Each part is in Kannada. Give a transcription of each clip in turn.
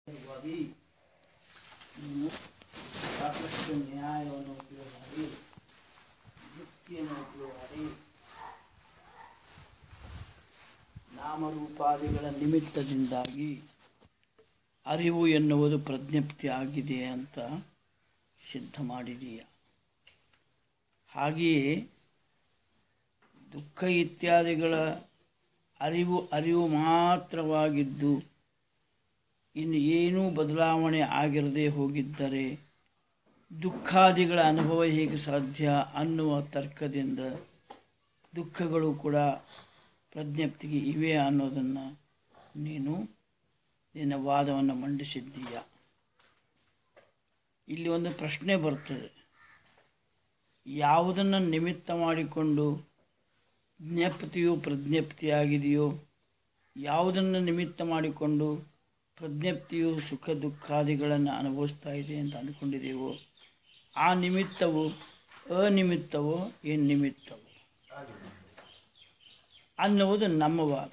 ಸಲುವಾಗಿ ನೀವು ಸಾಕಷ್ಟು ನ್ಯಾಯವನ್ನು ಉಪಯೋಗ ಮಾಡಿ ಯುಕ್ತಿಯನ್ನು ಉಪಯೋಗ ಮಾಡಿ ನಾಮರೂಪಾದಿಗಳ ನಿಮಿತ್ತದಿಂದಾಗಿ ಅರಿವು ಎನ್ನುವುದು ಪ್ರಜ್ಞಪ್ತಿ ಆಗಿದೆ ಅಂತ ಸಿದ್ಧ ಮಾಡಿದೀಯ ಹಾಗೆಯೇ ದುಃಖ ಇತ್ಯಾದಿಗಳ ಅರಿವು ಅರಿವು ಮಾತ್ರವಾಗಿದ್ದು ಇನ್ನು ಏನೂ ಬದಲಾವಣೆ ಆಗಿರದೆ ಹೋಗಿದ್ದರೆ ದುಃಖಾದಿಗಳ ಅನುಭವ ಹೇಗೆ ಸಾಧ್ಯ ಅನ್ನುವ ತರ್ಕದಿಂದ ದುಃಖಗಳು ಕೂಡ ಪ್ರಜ್ಞಪ್ತಿಗೆ ಇವೆ ಅನ್ನೋದನ್ನು ನೀನು ನಿನ್ನ ವಾದವನ್ನು ಮಂಡಿಸಿದ್ದೀಯ ಇಲ್ಲಿ ಒಂದು ಪ್ರಶ್ನೆ ಬರ್ತದೆ ಯಾವುದನ್ನು ನಿಮಿತ್ತ ಮಾಡಿಕೊಂಡು ಜ್ಞಪ್ತಿಯು ಪ್ರಜ್ಞಪ್ತಿಯಾಗಿದೆಯೋ ಯಾವುದನ್ನು ನಿಮಿತ್ತ ಮಾಡಿಕೊಂಡು ಪ್ರಜ್ಞಪ್ತಿಯು ಸುಖ ದುಃಖಾದಿಗಳನ್ನು ಅನುಭವಿಸ್ತಾ ಇದೆ ಅಂತ ಅಂದ್ಕೊಂಡಿದೆಯೋ ಆ ನಿಮಿತ್ತವು ಅನಿಮಿತ್ತವೋ ಏನು ನಿಮಿತ್ತವೋ ಅನ್ನುವುದು ನಮ್ಮ ವಾದ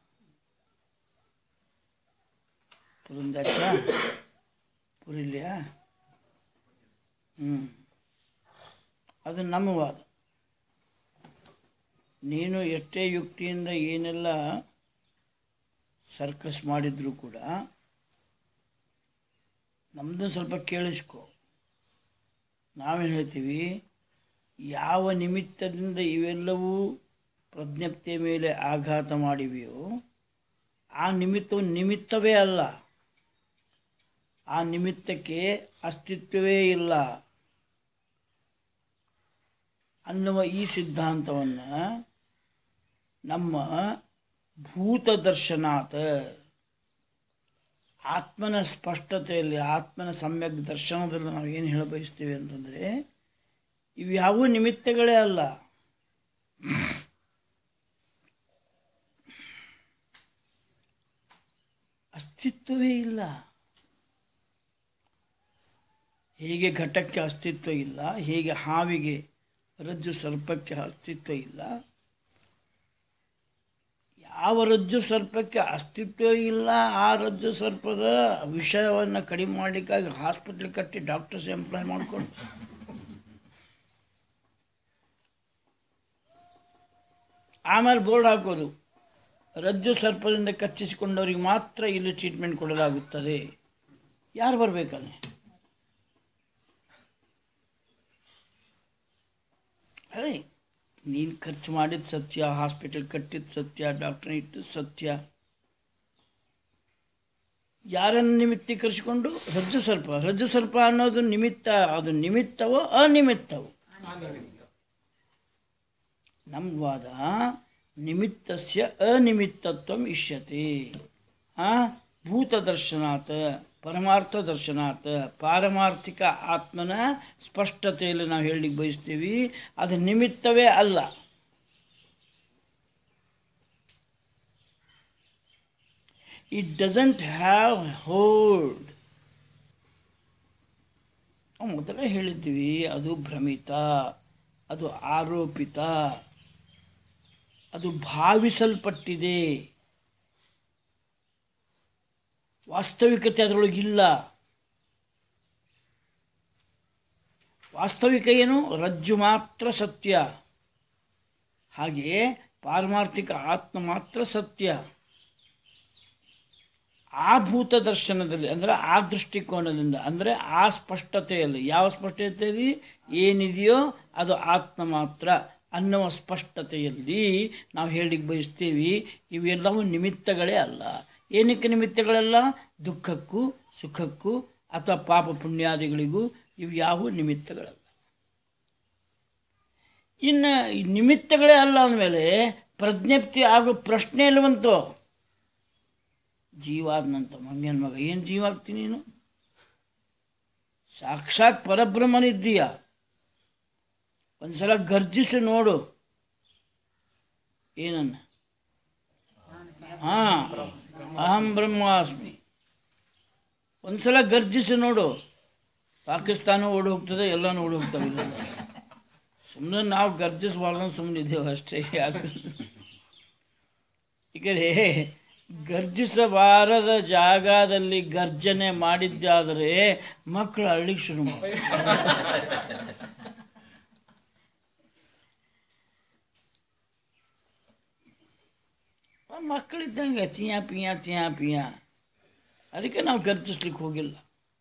ಪುರಂದಾಚ ಪುರಿಲ್ಯಾ ಹ್ಞೂ ಅದು ನಮ್ಮ ವಾದ ನೀನು ಎಷ್ಟೇ ಯುಕ್ತಿಯಿಂದ ಏನೆಲ್ಲ ಸರ್ಕಸ್ ಮಾಡಿದರೂ ಕೂಡ ನಮ್ಮದು ಸ್ವಲ್ಪ ಕೇಳಿಸ್ಕೊ ನಾವೇನು ಹೇಳ್ತೀವಿ ಯಾವ ನಿಮಿತ್ತದಿಂದ ಇವೆಲ್ಲವೂ ಪ್ರಜ್ಞಪ್ತಿಯ ಮೇಲೆ ಆಘಾತ ಮಾಡಿವೆಯೋ ಆ ನಿಮಿತ್ತವು ನಿಮಿತ್ತವೇ ಅಲ್ಲ ಆ ನಿಮಿತ್ತಕ್ಕೆ ಅಸ್ತಿತ್ವವೇ ಇಲ್ಲ ಅನ್ನುವ ಈ ಸಿದ್ಧಾಂತವನ್ನು ನಮ್ಮ ಭೂತ ದರ್ಶನಾತ್ ಆತ್ಮನ ಸ್ಪಷ್ಟತೆಯಲ್ಲಿ ಆತ್ಮನ ಸಮ್ಯಕ್ ದರ್ಶನದಲ್ಲಿ ನಾವು ಏನು ಹೇಳ ಬಯಸ್ತೀವಿ ಅಂತಂದರೆ ಇವ್ಯಾವೂ ನಿಮಿತ್ತಗಳೇ ಅಲ್ಲ ಅಸ್ತಿತ್ವವೇ ಇಲ್ಲ ಹೇಗೆ ಘಟಕ್ಕೆ ಅಸ್ತಿತ್ವ ಇಲ್ಲ ಹೇಗೆ ಹಾವಿಗೆ ರಜ್ಜು ಸರ್ಪಕ್ಕೆ ಅಸ್ತಿತ್ವ ಇಲ್ಲ ಯಾವ ರಜ್ಜು ಸರ್ಪಕ್ಕೆ ಅಸ್ತಿತ್ವ ಇಲ್ಲ ಆ ರಜ್ಜು ಸರ್ಪದ ವಿಷಯವನ್ನು ಕಡಿಮೆ ಮಾಡಲಿಕ್ಕಾಗಿ ಹಾಸ್ಪಿಟ್ಲ್ ಕಟ್ಟಿ ಡಾಕ್ಟರ್ಸ್ ಎಂಪ್ಲಾಯ್ ಮಾಡಿಕೊಂಡು ಆಮೇಲೆ ಬೋರ್ಡ್ ಹಾಕೋದು ರಜ್ಜು ಸರ್ಪದಿಂದ ಕಚ್ಚಿಸಿಕೊಂಡವರಿಗೆ ಮಾತ್ರ ಇಲ್ಲಿ ಟ್ರೀಟ್ಮೆಂಟ್ ಕೊಡಲಾಗುತ್ತದೆ ಯಾರು ಬರಬೇಕಲ್ಲಿ ಅದೇ ನೀನು ಖರ್ಚು ಮಾಡಿದ ಸತ್ಯ ಹಾಸ್ಪಿಟಲ್ ಕಟ್ಟಿದ ಸತ್ಯ ಡಾಕ್ಟರ್ ಇಟ್ಟಿದ್ದು ಸತ್ಯ ಯಾರನ್ನು ನಿಮಿತ್ತೀಕರಿಸಿಕೊಂಡು ರಜ್ಜು ಸರ್ಪ ರಜ್ಜು ಸರ್ಪ ಅನ್ನೋದು ನಿಮಿತ್ತ ಅದು ನಿಮಿತ್ತವೋ ಅನಿಮಿತ್ತವೋ ನಮ್ಮ ವಾದ ನಿಮಿತ್ತಸ್ಯ ಅನಿಮಿತ್ತತ್ವ ಇಷ್ಯತೆ ಆ ಭೂತದರ್ಶನಾತ್ ಪರಮಾರ್ಥ ದರ್ಶನಾತ್ ಪಾರಮಾರ್ಥಿಕ ಆತ್ಮನ ಸ್ಪಷ್ಟತೆಯಲ್ಲಿ ನಾವು ಹೇಳಲಿಕ್ಕೆ ಬಯಸ್ತೀವಿ ಅದು ನಿಮಿತ್ತವೇ ಅಲ್ಲ ಇಟ್ ಡಸಂಟ್ ಹ್ಯಾವ್ ಹೋಲ್ಡ್ ಮೊದಲೇ ಹೇಳಿದ್ದೀವಿ ಅದು ಭ್ರಮಿತ ಅದು ಆರೋಪಿತ ಅದು ಭಾವಿಸಲ್ಪಟ್ಟಿದೆ ವಾಸ್ತವಿಕತೆ ಅದರೊಳಗಿಲ್ಲ ವಾಸ್ತವಿಕ ಏನು ರಜ್ಜು ಮಾತ್ರ ಸತ್ಯ ಹಾಗೆಯೇ ಪಾರಮಾರ್ಥಿಕ ಆತ್ಮ ಮಾತ್ರ ಸತ್ಯ ಆ ಭೂತ ದರ್ಶನದಲ್ಲಿ ಅಂದರೆ ಆ ದೃಷ್ಟಿಕೋನದಿಂದ ಅಂದರೆ ಆ ಸ್ಪಷ್ಟತೆಯಲ್ಲಿ ಯಾವ ಸ್ಪಷ್ಟತೆಯಲ್ಲಿ ಏನಿದೆಯೋ ಅದು ಆತ್ಮ ಮಾತ್ರ ಅನ್ನುವ ಸ್ಪಷ್ಟತೆಯಲ್ಲಿ ನಾವು ಹೇಳಿಕ್ಕೆ ಬಯಸ್ತೀವಿ ಇವೆಲ್ಲವೂ ನಿಮಿತ್ತಗಳೇ ಅಲ್ಲ ಏನಕ್ಕೆ ನಿಮಿತ್ತಗಳೆಲ್ಲ ದುಃಖಕ್ಕೂ ಸುಖಕ್ಕೂ ಅಥವಾ ಪಾಪ ಪುಣ್ಯಾದಿಗಳಿಗೂ ಇವು ಯಾವ ನಿಮಿತ್ತಗಳಲ್ಲ ಇನ್ನು ಈ ನಿಮಿತ್ತಗಳೇ ಅಲ್ಲ ಅಂದಮೇಲೆ ಪ್ರಜ್ಞಪ್ತಿ ಆಗೋ ಪ್ರಶ್ನೆ ಇಲ್ಲ ಬಂತು ಜೀವಾದ್ನಂತ ಮಂಗ್ಯನ ಮಗ ಏನು ಜೀವ ಆಗ್ತೀನಿ ನೀನು ಸಾಕ್ಷಾತ್ ಪರಬ್ರಹ್ಮನಿದ್ದೀಯ ಒಂದ್ಸಲ ಗರ್ಜಿಸಿ ನೋಡು ಏನನ್ನ ಹಾಂ ಅಹಂ ಬ್ರಹ್ಮಾಸ್ಮಿ ಒಂದ್ಸಲ ಗರ್ಜಿಸಿ ನೋಡು ಪಾಕಿಸ್ತಾನ ಓಡಿ ಹೋಗ್ತದೆ ಎಲ್ಲನೂ ಓಡಿ ಹೋಗ್ತವೆ ಇಲ್ಲ ಸುಮ್ಮನೆ ನಾವು ಗರ್ಜಿಸಬಾರ್ದು ಸುಮ್ಮನೆ ಇದ್ದೇವೆ ಅಷ್ಟೇ ಯಾಕೆ ಈ ಕಡೆ ಗರ್ಜಿಸಬಾರದ ಜಾಗದಲ್ಲಿ ಗರ್ಜನೆ ಮಾಡಿದ್ದಾದರೆ ಮಕ್ಕಳು ಅಳ್ಳಿಗೆ ಶುರು ಮಾಡ್ತಾರೆ ಮಕ್ಕಳಿದ್ದಂಗೆ ಚಿಯಾ ಪಿಯಾ ಚಿಯಾ ಪಿಯಾ ಅದಕ್ಕೆ ನಾವು ಗರ್ಜಿಸ್ಲಿಕ್ಕೆ ಹೋಗಿಲ್ಲ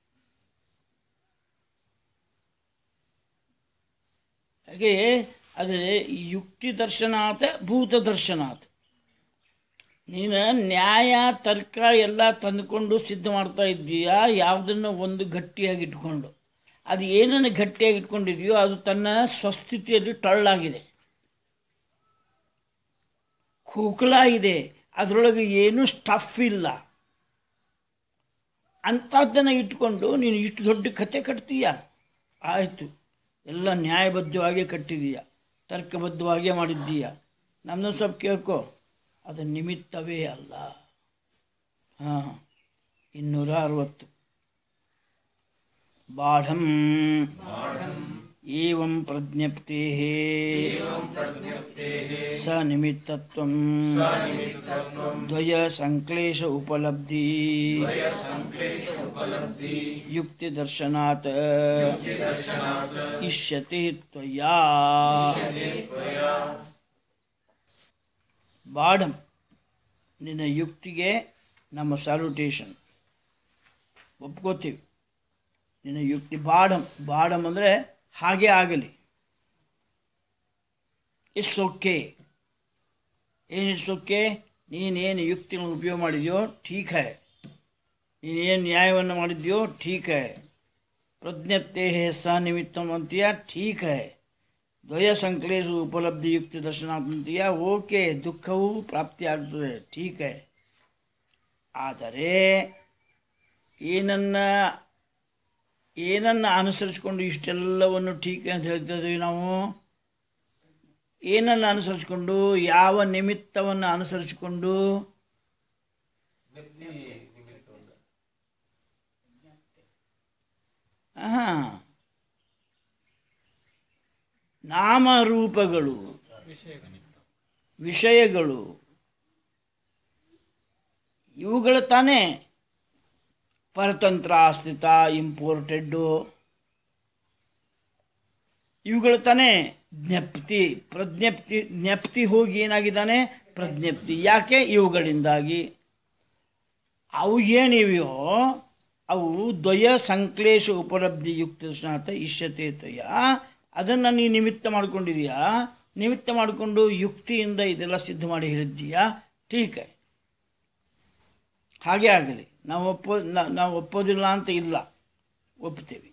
ಹಾಗೆ ಅದೇ ಯುಕ್ತಿ ದರ್ಶನಾಥ ಭೂತ ದರ್ಶನಾಥ ನೀನು ನ್ಯಾಯ ತರ್ಕ ಎಲ್ಲ ತಂದುಕೊಂಡು ಸಿದ್ಧ ಮಾಡ್ತಾ ಇದ್ದೀಯಾ ಯಾವುದನ್ನು ಒಂದು ಗಟ್ಟಿಯಾಗಿ ಇಟ್ಕೊಂಡು ಅದು ಏನನ್ನು ಗಟ್ಟಿಯಾಗಿ ಇಟ್ಕೊಂಡಿದೆಯೋ ಅದು ತನ್ನ ಸ್ವಸ್ಥಿತಿಯಲ್ಲಿ ಟಳ್ಳಾಗಿದೆ ಖೋಖಲ ಇದೆ ಅದರೊಳಗೆ ಏನೂ ಸ್ಟಫ್ ಇಲ್ಲ ಅಂಥದ್ದನ್ನು ಇಟ್ಕೊಂಡು ನೀನು ಇಷ್ಟು ದೊಡ್ಡ ಕತೆ ಕಟ್ತೀಯ ಆಯಿತು ಎಲ್ಲ ನ್ಯಾಯಬದ್ಧವಾಗಿ ಕಟ್ಟಿದೀಯ ತರ್ಕಬದ್ಧವಾಗೇ ಮಾಡಿದ್ದೀಯ ನಮ್ಮದು ಸ್ವಲ್ಪ ಕೇಳ್ಕೊ ಅದು ನಿಮಿತ್ತವೇ ಅಲ್ಲ ಹಾಂ ಇನ್ನೂರ ಅರವತ್ತು ಬಾಢಂ ಏವಂ ಪ್ರಜ್ಞಪ್ತೆ ಸ ನಿಮಿತ್ತತ್ವಂ ದ್ವಯ ಸಂಕ್ಲೇಶ ಉಪಲಬ್ಧಿ ಯುಕ್ತಿ ದರ್ಶನಾತ್ ಇಷ್ಯತೆ ತ್ವಯಾ ಬಾಢಂ ನಿನ್ನ ಯುಕ್ತಿಗೆ ನಮ್ಮ ಸ್ಯಾಲ್ಯುಟೇಷನ್ ಒಪ್ಕೋತೀವಿ ನಿನ್ನ ಯುಕ್ತಿ ಬಾಡಮ್ ಬಾಡಮ್ ಅಂದರೆ ಹಾಗೆ ಆಗಲಿ ಇಟ್ಸ್ ಓಕೆ ಏನು ಇಟ್ಸ್ ಓಕೆ ನೀನೇನು ಯುಕ್ತಿಗಳನ್ನು ಉಪಯೋಗ ಮಾಡಿದ್ಯೋ ಠೀಕ್ ಹೈ ನೀನೇನು ನ್ಯಾಯವನ್ನು ಮಾಡಿದ್ಯೋ ಠೀಕ್ ಹೈ ಪ್ರಜ್ಞತೆ ಸ ನಿಮಿತ್ತಂ ಅಂತೀಯ ಠೀಕ್ ಹೈ ದ್ವಯ ಸಂಕ್ಲೇಶ ಉಪಲಬ್ಧಿ ಯುಕ್ತಿ ದರ್ಶನ ಅಂತೀಯ ಓಕೆ ದುಃಖವೂ ಪ್ರಾಪ್ತಿ ಆಗ್ತದೆ ಠೀಕ್ ಹೈ ಆದರೆ ಏನನ್ನ ಏನನ್ನು ಅನುಸರಿಸ್ಕೊಂಡು ಇಷ್ಟೆಲ್ಲವನ್ನು ಟೀಕೆ ಅಂತ ಹೇಳ್ತಾ ಇದ್ದೀವಿ ನಾವು ಏನನ್ನು ಅನುಸರಿಸ್ಕೊಂಡು ಯಾವ ನಿಮಿತ್ತವನ್ನು ಅನುಸರಿಸಿಕೊಂಡು ಹಾಂ ನಾಮರೂಪಗಳು ವಿಷಯಗಳು ಇವುಗಳು ತಾನೇ ಪರತಂತ್ರ ಸ್ಥಿತ ಇಂಪೋರ್ಟೆಡ್ಡು ಇವುಗಳು ತಾನೇ ಜ್ಞಪ್ತಿ ಪ್ರಜ್ಞಪ್ತಿ ಜ್ಞಪ್ತಿ ಹೋಗಿ ಏನಾಗಿದ್ದಾನೆ ಪ್ರಜ್ಞಪ್ತಿ ಯಾಕೆ ಇವುಗಳಿಂದಾಗಿ ಅವು ಏನಿವೆಯೋ ಅವು ದ್ವಯ ಸಂಕ್ಲೇಶ ಉಪಲಬ್ಧಿ ಯುಕ್ತ ಸ್ನಾತ ಇಷ್ಯತೆ ತ್ವಯ ಅದನ್ನು ನೀ ನಿಮಿತ್ತ ಮಾಡ್ಕೊಂಡಿದೀಯಾ ನಿಮಿತ್ತ ಮಾಡಿಕೊಂಡು ಯುಕ್ತಿಯಿಂದ ಇದೆಲ್ಲ ಸಿದ್ಧ ಮಾಡಿ ಹೇಳಿದ್ದೀಯಾ ಟೀಕ್ ಹೈ. ಹಾಗೆ ಆಗಲಿ ನಾವು ಒಪ್ಪೋ ನಾ- ನಾವು ಒಪ್ಪೋದಿಲ್ಲ ಅಂತ ಇಲ್ಲ ಒಪ್ತೀವಿ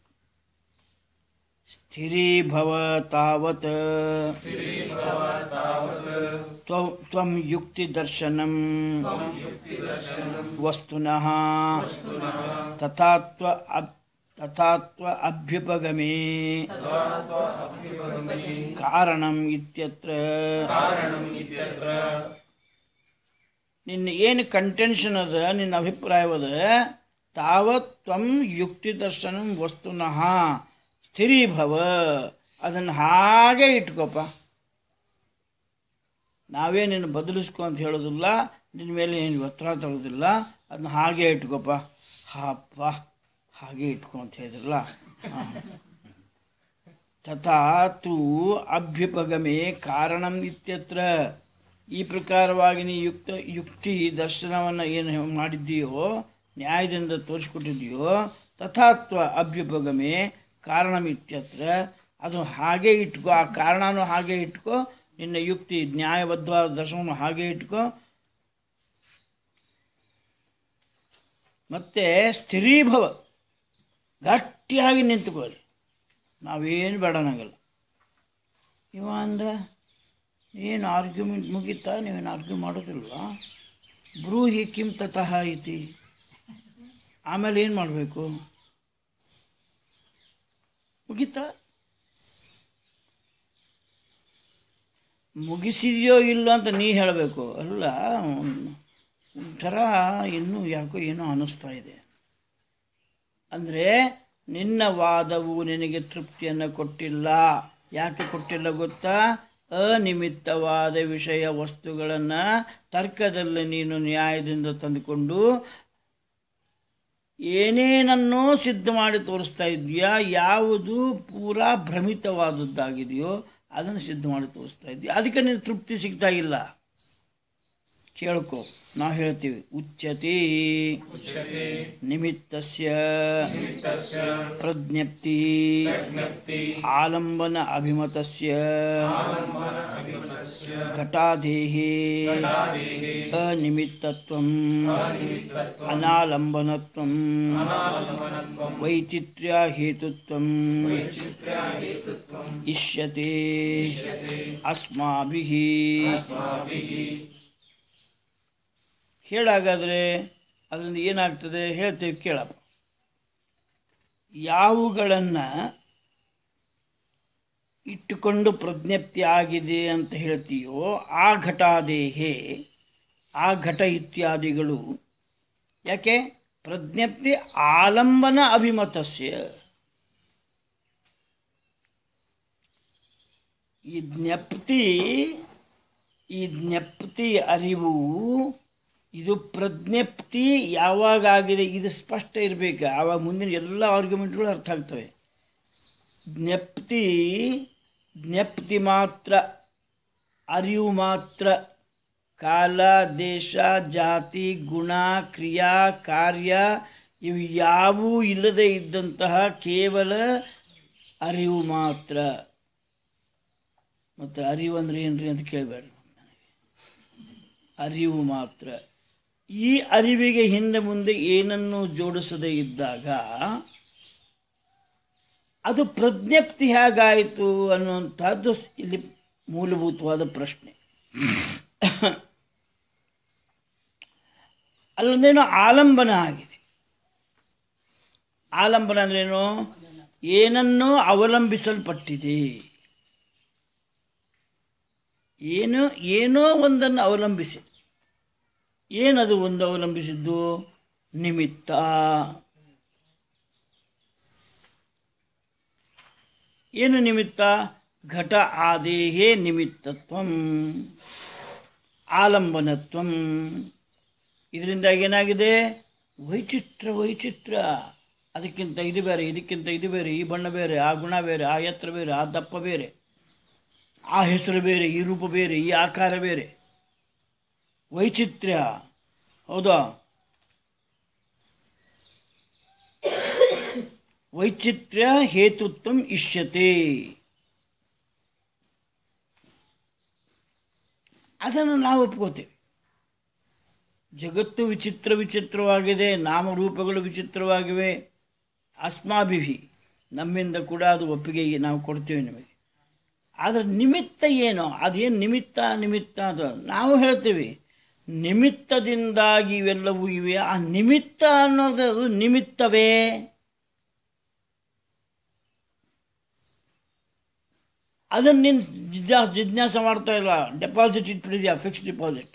ಸ್ಥಿರೀಭವ ತಾವತ್ ತ್ವ- ತ್ವಂ ಯುಕ್ತಿ ದರ್ಶನಂ ವಸ್ತುನಃ ತಥಾತ್ವ ಅಬ್ ತಥಾತ್ವ ಅಭ್ಯುಪಗಮೇ ಕಾರಣಂ ಇತ್ಯತ್ರ ನಿನ್ನ ಏನು ಕಂಟೆನ್ಷನ್ ಅದ ನಿನ್ನ ಅಭಿಪ್ರಾಯವದ ತಾವತ್ ತ್ವಂ ಯುಕ್ತಿ ದರ್ಶನಂ ವಸ್ತುನಃ ಸ್ಥಿರೀಭವ ಅದನ್ನು ಹಾಗೆ ಇಟ್ಕೋಪ ನಾವೇ ನಿನ್ನ ಬದಲಿಸ್ಕೊ ಅಂತ ಹೇಳೋದಿಲ್ಲ ನಿನ್ನ ಮೇಲೆ ಏನು ಒತ್ತಡ ತಗೋದಿಲ್ಲ ಅದನ್ನ ಹಾಗೆ ಇಟ್ಕೋಪ ಹಪ್ಪ ಹಾಗೆ ಇಟ್ಕೊ ಅಂತ ಹೇಳಿದ್ರಲ್ಲ ಹಾ. ತಥಾ ತು ಅಭ್ಯುಪಗಮೆ ಕಾರಣಂ ಇತ್ಯತ್ರ ಈ ಪ್ರಕಾರವಾಗಿ ನೀ ಯುಕ್ತ ಯುಕ್ತಿ ದರ್ಶನವನ್ನು ಏನು ಮಾಡಿದ್ದೀಯೋ ನ್ಯಾಯದಿಂದ ತೋರಿಸ್ಕೊಟ್ಟಿದ್ದೀಯೋ ತಥಾತ್ವ ಅಭ್ಯುಪಗಮೆ ಕಾರಣಂ ಇತ್ಯತ್ರ ಅದು ಹಾಗೆ ಇಟ್ಕೋ ಆ ಕಾರಣನೂ ಹಾಗೆ ಇಟ್ಕೋ ನಿನ್ನ ಯುಕ್ತಿ ನ್ಯಾಯಬದ್ಧವಾದ ದರ್ಶನವನ್ನು ಹಾಗೆ ಇಟ್ಕೋ ಮತ್ತೆ ಸ್ಥಿರೀಭವ ಗಟ್ಟಿಯಾಗಿ ನಿಂತುಕೊಳ್ಳಿ ನಾವೇನು ಬೇಡ ಅನ್ನಂಗಿಲ್ಲ ಇವ ಅಂದ ಏನು ಆರ್ಗ್ಯುಮೆಂಟ್ ಮುಗೀತಾ ನೀವೇನು ಆರ್ಗ್ಯೂ ಮಾಡೋದಿಲ್ವಾ ಬ್ರೂಹಿ ಕಿಂ ತತಃ ಐತಿ ಆಮೇಲೆ ಏನು ಮಾಡಬೇಕು ಮುಗೀತಾ ಮುಗಿಸಿದೆಯೋ ಇಲ್ಲೋ ಅಂತ ನೀ ಹೇಳಬೇಕು ಅಲ್ಲ ಒಂದ್- ಒಂಥರ ಇನ್ನೂ ಯಾಕೋ ಏನೋ ಅನ್ನಿಸ್ತಾ ಇದೆ ಅಂದರೆ ನಿನ್ನ ವಾದವು ನಿನಗೆ ತೃಪ್ತಿಯನ್ನು ಕೊಟ್ಟಿಲ್ಲ ಯಾಕೆ ಕೊಟ್ಟಿಲ್ಲ ಗೊತ್ತಾ ಅನಿಮಿತ್ತವಾದ ವಿಷಯ ವಸ್ತುಗಳನ್ನು ತರ್ಕದಲ್ಲಿ ನೀನು ನ್ಯಾಯದಿಂದ ತಂದುಕೊಂಡು ಏನೇನನ್ನೋ ಸಿದ್ಧ ಮಾಡಿ ತೋರಿಸ್ತಾ ಇದೆಯಾ ಯಾವುದು ಪೂರಾ ಭ್ರಮಿತವಾದದ್ದಾಗಿದೆಯೋ ಅದನ್ನು ಸಿದ್ಧ ಮಾಡಿ ತೋರಿಸ್ತಾ ಇದೆಯಾ ಅದಕ್ಕೆ ನೀನು ತೃಪ್ತಿ ಸಿಗ್ತಾ ಇಲ್ಲ ಕೇಳ್ಕೊ ನಾವು ಹೇಳ್ತೀವಿ ಉಚ್ಯತೆ ನಿಮಿತ್ತಸ್ಯ ಪ್ರಜ್ಞಪ್ತಿ ಆಲಂಬನ ಅಭಿಮತಸ್ಯ ಘಟಾದೇಹೇ ಅನಿಮಿತ್ತತ್ವಂ ಅನಾಲಂಬನತ್ವಂ ವೈಚಿತ್ರ್ಯ ಹೇತುತ್ವಂ ಇಷ್ಯತೆ ಅಸ್ಮಾಭಿಃ ಹೇಳಾಗಾದರೆ ಅದರಿಂದ ಏನಾಗ್ತದೆ ಹೇಳ್ತೇವೆ ಕೇಳಪ್ಪ ಯಾವುಗಳನ್ನು ಇಟ್ಟುಕೊಂಡು ಪ್ರಜ್ಞಪ್ತಿ ಆಗಿದೆ ಅಂತ ಹೇಳ್ತೀಯೋ ಆ ಘಟಾದೇಹೆ ಆ ಘಟ ಇತ್ಯಾದಿಗಳು ಯಾಕೆ ಪ್ರಜ್ಞಪ್ತಿ ಆಲಂಬನ ಅಭಿಮತಸ್ಯ ಈ ಜ್ಞಪ್ತಿ ಈ ಜ್ಞಪ್ತಿ ಅರಿವು ಇದು ಪ್ರಜ್ಞಪ್ತಿ ಯಾವಾಗ ಆಗಿದೆ ಇದು ಸ್ಪಷ್ಟ ಇರಬೇಕು ಆವಾಗ ಮುಂದಿನ ಎಲ್ಲ ಆರ್ಗ್ಯುಮೆಂಟ್ಗಳು ಅರ್ಥ ಆಗ್ತವೆ ಜ್ಞಪ್ತಿ ಜ್ಞಪ್ತಿ ಮಾತ್ರ ಅರಿವು ಮಾತ್ರ ಕಾಲ ದೇಶ ಜಾತಿ ಗುಣ ಕ್ರಿಯಾ ಕಾರ್ಯ ಇವು ಯಾವೂ ಇಲ್ಲದೆ ಇದ್ದಂತಹ ಕೇವಲ ಅರಿವು ಮಾತ್ರ ಮತ್ತು ಅರಿವು ಅಂದ್ರೆ ಏನ್ರಿ ಅಂತ ಕೇಳಬೇಡ ಅರಿವು ಮಾತ್ರ ಈ ಅರಿವಿಗೆ ಹಿಂದೆ ಮುಂದೆ ಏನನ್ನು ಜೋಡಿಸದೇ ಇದ್ದಾಗ ಅದು ಪ್ರಜ್ಞಪ್ತಿ ಹೇಗಾಯಿತು ಅನ್ನುವಂಥದ್ದು ಸ್- ಇಲ್ಲಿ ಮೂಲಭೂತವಾದ ಪ್ರಶ್ನೆ ಅಲ್ಲೊಂದೇನೋ ಆಲಂಬನ ಆಗಿದೆ ಆಲಂಬನ ಅಂದ್ರೇನು ಏನನ್ನೋ ಅವಲಂಬಿಸಲ್ಪಟ್ಟಿದೆ ಏನು ಏನೋ ಒಂದನ್ನು ಅವಲಂಬಿಸಿ ಏನದು ಒಂದು ಅವಲಂಬಿಸಿದ್ದು ನಿಮಿತ್ತ ಏನು ನಿಮಿತ್ತ ಘಟ ಆದೇಹೇ ನಿಮಿತ್ತತ್ವಂ ಆಲಂಬನತ್ವಂ ಇದರಿಂದಾಗಿ ಏನಾಗಿದೆ ವೈಚಿತ್ರ ವೈಚಿತ್ರ ಅದಕ್ಕಿಂತ ಇದು ಬೇರೆ ಇದಕ್ಕಿಂತ ಇದು ಬೇರೆ ಈ ಬಣ್ಣ ಬೇರೆ ಆ ಗುಣ ಬೇರೆ ಆ ಎತ್ತರ ಬೇರೆ ಆ ದಪ್ಪ ಬೇರೆ ಆ ಹೆಸರು ಬೇರೆ ಈ ರೂಪ ಬೇರೆ ಈ ಆಕಾರ ಬೇರೆ ವೈಚಿತ್ರ್ಯ ಹೌದಾ ವೈಚಿತ್ರ್ಯ ಹೇತುತ್ವ ಇಷ್ಯತೆ ಅದನ್ನು ನಾವು ಒಪ್ಕೋತೇವೆ ಜಗತ್ತು ವಿಚಿತ್ರ ವಿಚಿತ್ರವಾಗಿದೆ ನಾಮರೂಪಗಳು ವಿಚಿತ್ರವಾಗಿವೆ ಅಸ್ಮಾಭಿಹಿ ನಮ್ಮಿಂದ ಕೂಡ ಅದು ಒಪ್ಪಿಗೆ ನಾವು ಕೊಡ್ತೇವೆ ನಿಮಗೆ ಆದರೆ ನಿಮಿತ್ತ ಏನು ಅದೇನು ನಿಮಿತ್ತ ನಿಮಿತ್ತ ಅಂತ ನಾವು ಹೇಳ್ತೀವಿ ನಿಮಿತ್ತದಿಂದಾಗಿ ಇವೆಲ್ಲವೂ ಇವೆ ಆ ನಿಮಿತ್ತ ಅನ್ನೋದು ಅದು ನಿಮಿತ್ತವೇ ಅದನ್ನು ನೀನು ಜಿಜ್ಞಾಸ ಜಿಜ್ಞಾಸ ಮಾಡ್ತಾ ಇಲ್ಲ ಡೆಪಾಸಿಟ್ ಇಟ್ಬಿಟ್ಟಿದ್ಯಾ ಫಿಕ್ಸ್ ಡಿಪಾಸಿಟ್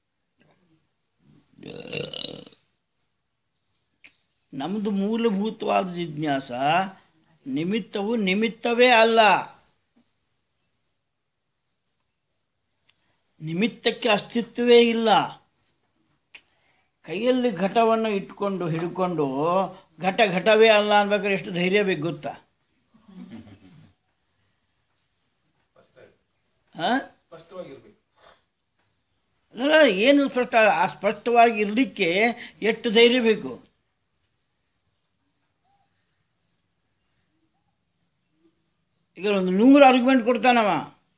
ನಮ್ಮದು ಮೂಲಭೂತವಾದ ಜಿಜ್ಞಾಸ ನಿಮಿತ್ತವು ನಿಮಿತ್ತವೇ ಅಲ್ಲ ನಿಮಿತ್ತಕ್ಕೆ ಅಸ್ತಿತ್ವವೇ ಇಲ್ಲ ಕೈಯಲ್ಲಿ ಘಟವನ್ನು ಇಟ್ಕೊಂಡು ಹಿಡ್ಕೊಂಡು ಘಟ ಘಟವೇ ಅಲ್ಲ ಅನ್ಬೇಕಾದ್ರೆ ಎಷ್ಟು ಧೈರ್ಯ ಬೇಕು ಗೊತ್ತಾ ಆ? ಅಲ್ಲ ಏನು ಸ್ಪಷ್ಟ ಆ ಸ್ಪಷ್ಟವಾಗಿ ಇರಲಿಕ್ಕೆ ಎಷ್ಟು ಧೈರ್ಯ ಬೇಕು ಈಗ ಒಂದು ನೂರು ಆರ್ಗ್ಯುಮೆಂಟ್ ಕೊಡ್ತಾನವ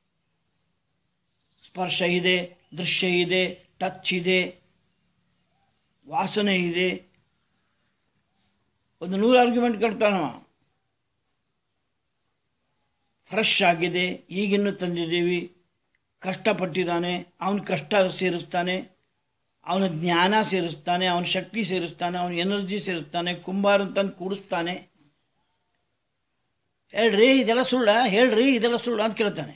ಸ್ಪರ್ಶ ಇದೆ ದೃಶ್ಯ ಇದೆ ಟಚ್ ಇದೆ ವಾಸನೆ ಇದೆ ಒಂದು ನೂರು ಆರ್ಗ್ಯುಮೆಂಟ್ ಕೊಡ್ತಾನವ ಫ್ರೆಶ್ ಆಗಿದೆ ಈಗಿನ್ನೂ ತಂದಿದ್ದೀವಿ ಕಷ್ಟಪಟ್ಟಿದ್ದಾನೆ ಅವನ ಕಷ್ಟ ಸೇರಿಸ್ತಾನೆ ಅವನ ಜ್ಞಾನ ಸೇರಿಸ್ತಾನೆ ಅವನ ಶಕ್ತಿ ಸೇರಿಸ್ತಾನೆ ಅವನ ಎನರ್ಜಿ ಸೇರಿಸ್ತಾನೆ ಕುಂಬಾರ ತಂದು ಕೂಡಿಸ್ತಾನೆ ಹೇಳ್ರಿ ಇದೆಲ್ಲ ಸುಳ್ಳ ಹೇಳ್ರಿ ಇದೆಲ್ಲ ಸುಳ್ಳ ಅಂತ ಕೇಳ್ತಾನೆ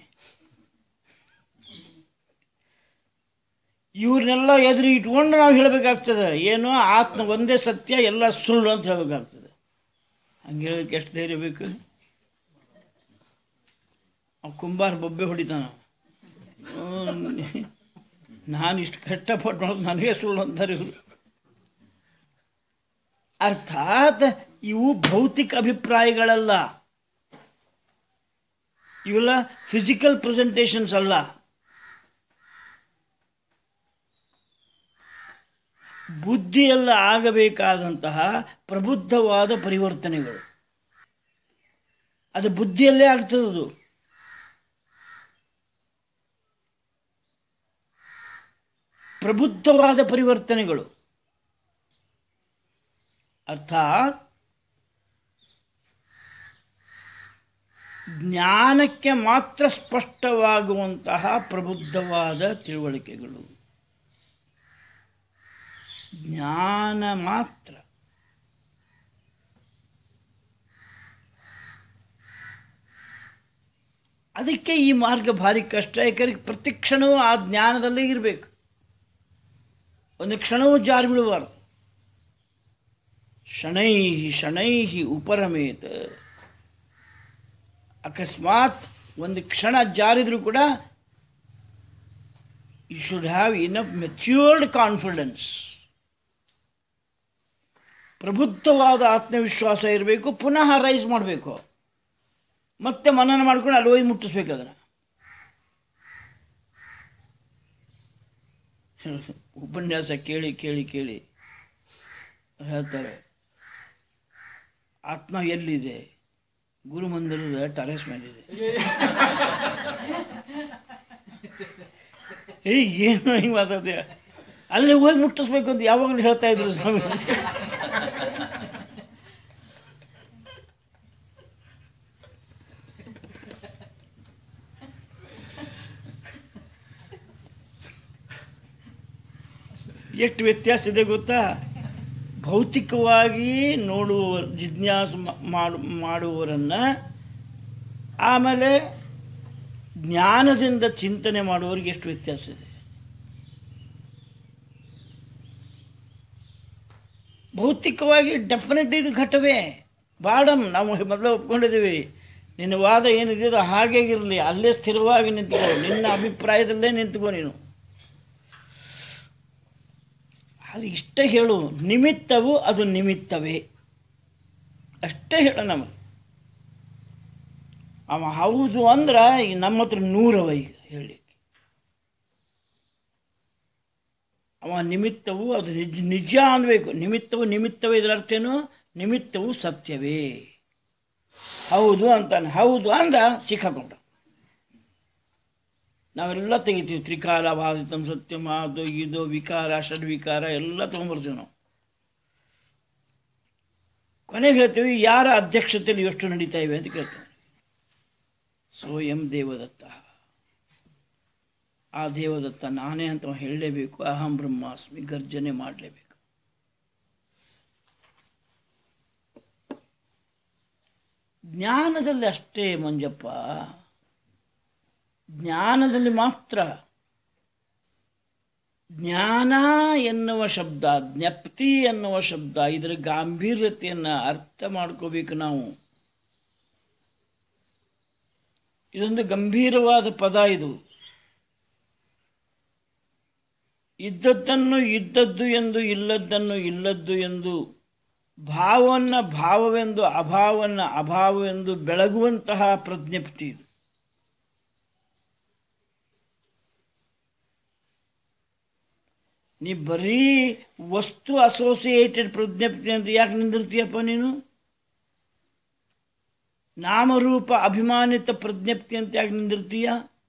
ಇವ್ರನ್ನೆಲ್ಲ ಎದುರು ಇಟ್ಕೊಂಡು ನಾವು ಹೇಳಬೇಕಾಗ್ತದೆ ಏನು ಆತ್ಮ ಒಂದೇ ಸತ್ಯ ಎಲ್ಲ ಸುಳ್ಳು ಅಂತ ಹೇಳಬೇಕಾಗ್ತದೆ ಹಂಗೆ ಹೇಳೋಕ್ಕೆ ಎಷ್ಟು ಧೈರ್ಯ ಬೇಕು ಅವ್ ಕುಂಬಾರ ಬೊಬ್ಬೆ ಹೊಡಿತಾನ ಹ್ಮ್, ನಾನು ಇಷ್ಟು ಕಷ್ಟಪಟ್ಟು ಮಾಡೋದು ನನಗೆ ಸುಳ್ಳು ಅಂತಾರೆ ಇವರು ಅರ್ಥಾತ್ ಇವು ಭೌತಿಕ ಅಭಿಪ್ರಾಯಗಳಲ್ಲ ಇವೆಲ್ಲ ಫಿಸಿಕಲ್ ಪ್ರೆಸೆಂಟೇಷನ್ಸ್ ಅಲ್ಲ ಬುದ್ಧಿಯಲ್ಲ ಆಗಬೇಕಾದಂತಹ ಪ್ರಬುದ್ಧವಾದ ಪರಿವರ್ತನೆಗಳು ಅದು ಬುದ್ಧಿಯಲ್ಲೇ ಆಗ್ತದದು ಪ್ರಬುದ್ಧವಾದ ಪರಿವರ್ತನೆಗಳು ಅರ್ಥಾತ್ ಜ್ಞಾನಕ್ಕೆ ಮಾತ್ರ ಸ್ಪಷ್ಟವಾಗುವಂತಹ ಪ್ರಬುದ್ಧವಾದ ತಿಳುವಳಿಕೆಗಳು ಜ್ಞಾನ ಮಾತ್ರ ಅದಕ್ಕೆ ಈ ಮಾರ್ಗ ಭಾರಿ ಕಷ್ಟ ಯಾಕಂದ್ರೆ ಪ್ರತಿ ಕ್ಷಣವೂ ಆ ಜ್ಞಾನದಲ್ಲೇ ಇರಬೇಕು ಒಂದು ಕ್ಷಣವೂ ಜಾರಿ ಬಿಡಬಾರ್ದು ಶನೈ ಶನೈ ಉಪರಮೇತ ಅಕಸ್ಮಾತ್ ಒಂದು ಕ್ಷಣ ಜಾರಿದ್ರು ಕೂಡ you should have enough matured confidence ಪ್ರಬುದ್ಧವಾದ ಆತ್ಮವಿಶ್ವಾಸ ಇರಬೇಕು ಪುನಃ ರೈಸ್ ಮಾಡಬೇಕು ಮತ್ತೆ ಮನನ ಮಾಡ್ಕೊಂಡು ಅಲ್ಲಿ ಹೋಗಿ ಮುಟ್ಟಿಸ್ಬೇಕು ಅದನ್ನು ಉಪನ್ಯಾಸ ಕೇಳಿ ಕೇಳಿ ಕೇಳಿ ಹೇಳ್ತಾರೆ ಆತ್ಮ ಎಲ್ಲಿದೆ ಗುರು ಮಂದಿರದ ಟೆರೆಸ್ ಮೇಲಿದೆ ಏಯ್ ಏನು ಹಿಂಗೆ ಮಾತಾಡ್ತೀಯ ಅಲ್ಲಿ ಹೋಗಿ ಮುಟ್ಟಿಸ್ಬೇಕು ಅಂತ ಯಾವಾಗಲೂ ಹೇಳ್ತಾ ಇದ್ರು ಸ್ವಾಮಿ ಎಷ್ಟು ವ್ಯತ್ಯಾಸ ಇದೆ ಗೊತ್ತಾ ಭೌತಿಕವಾಗಿ ನೋಡುವ ಜಿಜ್ಞಾಸು ಮಾ- ಮಾಡು ಮಾಡುವವರನ್ನು ಆಮೇಲೆ ಜ್ಞಾನದಿಂದ ಚಿಂತನೆ ಮಾಡುವವರಿಗೆ ಎಷ್ಟು ವ್ಯತ್ಯಾಸ ಇದೆ ಭೌತಿಕವಾಗಿ ಡೆಫಿನೆಟ್ ಇದು ಘಟವೇ ಬಾಡಮ್ ನಾವು ಮೊದಲು ಒಪ್ಕೊಂಡಿದ್ದೀವಿ ನಿನ್ನ ವಾದ ಏನಿದೆಯೋ ಅದು ಹಾಗೇ ಇರಲಿ ಅಲ್ಲೇ ಸ್ಥಿರವಾಗಿ ನಿಂತ್ಕೋ ನಿನ್ನ ಅಭಿಪ್ರಾಯದಲ್ಲೇ ನಿಂತ್ಕೋ ನೀನು ಅದು ಇಷ್ಟ ಹೇಳು ನಿಮಿತ್ತವು ಅದು ನಿಮಿತ್ತವೇ ಅಷ್ಟೇ ಹೇಳು ನಮಗೆ ಅವ ಹೌದು ಅಂದ್ರೆ ಈಗ ನಮ್ಮ ಹತ್ರ ನೂರವ ಈಗ ಹೇಳಿ ಅವ ನಿಮಿತ್ತವು ಅದು ನಿಜ ನಿಜ ಅನ್ಬೇಕು ನಿಮಿತ್ತವು ನಿಮಿತ್ತವೇ ಇದರ ಅರ್ಥ ಏನು ನಿಮಿತ್ತವು ಸತ್ಯವೇ ಹೌದು ಅಂತಾನೆ ಹೌದು ಅಂದ ಸಿಕ್ಕಾಕೊಂಡ ನಾವೆಲ್ಲ ತೆಗಿತೀವಿ ತ್ರಿಕಾಲ ಬಾಧಿತಂ ಸತ್ಯಮ ಅದು ಇದು ವಿಕಾರ ಷಡ್ವಿಕಾರ ಎಲ್ಲ ತೊಗೊಂಬರ್ತೀವಿ ನಾವು ಕೊನೆಗೆ ಹೇಳ್ತೀವಿ ಯಾರ ಅಧ್ಯಕ್ಷತೆಯಲ್ಲಿ ಎಷ್ಟು ನಡೀತಾ ಇವೆ ಅಂತ ಕೇಳ್ತೇವೆ ಸ್ವಯಂ ದೇವದತ್ತ ಆ ದೇವದತ್ತ ನಾನೇ ಅಂತ ಅವ ಹೇಳಲೇಬೇಕು ಅಹಂ ಬ್ರಹ್ಮಾಸ್ಮಿ ಗರ್ಜನೆ ಮಾಡಲೇಬೇಕು ಜ್ಞಾನದಲ್ಲಿ ಅಷ್ಟೇ ಮಂಜಪ್ಪ ಜ್ಞಾನದಲ್ಲಿ ಮಾತ್ರ ಜ್ಞಾನ ಎನ್ನುವ ಶಬ್ದ ಜ್ಞಪ್ತಿ ಎನ್ನುವ ಶಬ್ದ ಇದರ ಗಾಂಭೀರ್ಯತೆಯನ್ನು ಅರ್ಥ ಮಾಡ್ಕೋಬೇಕು ನಾವು ಇದೊಂದು ಗಂಭೀರವಾದ ಪದ ಇದು ಇದ್ದದ್ದನ್ನು ಇದ್ದದ್ದು ಎಂದು ಇಲ್ಲದ್ದನ್ನು ಇಲ್ಲದ್ದು ಎಂದು ಭಾವವನ್ನು ಭಾವವೆಂದು ಅಭಾವವನ್ನು ಅಭಾವವೆಂದು ಬೆಳಗುವಂತಹ ಪ್ರಜ್ಞಪ್ತಿ ಇದು ನೀ ಬರೀ ವಸ್ತು ಅಸೋಸಿಯೇಟೆಡ್ ಪ್ರಜ್ಞಪ್ತಿ ಅಂತ ಯಾಕೆ ನಿಂದಿರ್ತೀಯಪ್ಪ ನೀನು ನಾಮರೂಪ ಅಭಿಮಾನಿತ ಪ್ರಜ್ಞಪ್ತಿ ಅಂತ ಯಾಕೆ ನಿಂದಿರ್ತೀಯ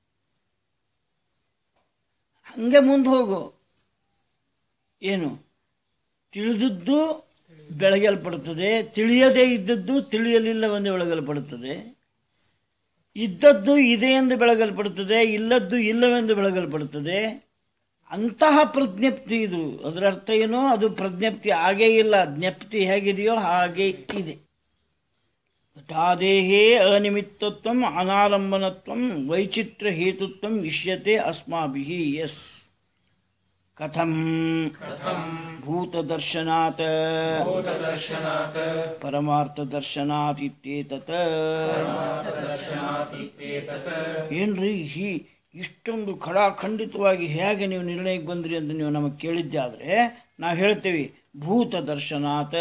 ಹಂಗೆ ಮುಂದೆ ಹೋಗು ಏನು ತಿಳಿದದ್ದು ಬೆಳಗಲ್ಪಡುತ್ತದೆ ತಿಳಿಯದೇ ಇದ್ದದ್ದು ತಿಳಿಯಲಿಲ್ಲವೆಂದು ಬೆಳಗಲ್ಪಡುತ್ತದೆ ಇದ್ದದ್ದು ಇದೆ ಎಂದು ಬೆಳಗಲ್ಪಡುತ್ತದೆ ಇಲ್ಲದ್ದು ಇಲ್ಲವೆಂದು ಬೆಳಗಲ್ಪಡುತ್ತದೆ ಅಂತಹ ಪ್ರಜ್ಞಪ್ತಿ ಇದು ಅದರ ಅರ್ಥ ಏನೋ ಅದು ಪ್ರಜ್ಞಪ್ತಿ ಹಾಗೇ ಇಲ್ಲ ಜ್ಞಪ್ತಿ ಹೇಗಿದೆಯೋ ಹಾಗೆ ಇದೆ ಘಟಾದೇಹೇ ಅನಿಮಿತ್ತತ್ವಂ ಅನಾಲಂಬನತ್ವಂ ವೈಚಿತ್ರ ಹೇತುತ್ವಂ ಇಷ್ಯತೆ ಅಸ್ಮಾಭಿಃ ಎಸ್ ಕಥಂ ಭೂತದರ್ಶನಾತ್ ಪರಮಾರ್ಥದರ್ಶನಾತ್ ಇತ್ಯೇತತ್ ಏನ್ರಿ ಹಿ ಇಷ್ಟೊಂದು ಖಡಾಖಂಡಿತವಾಗಿ ಹೇಗೆ ನೀವು ನಿರ್ಣಯಕ್ಕೆ ಬಂದ್ರಿ ಅಂತ ನೀವು ನಮಗೆ ಕೇಳಿದ್ದೆ ಆದರೆ ನಾವು ಹೇಳ್ತೀವಿ ಭೂತ ದರ್ಶನಾತ್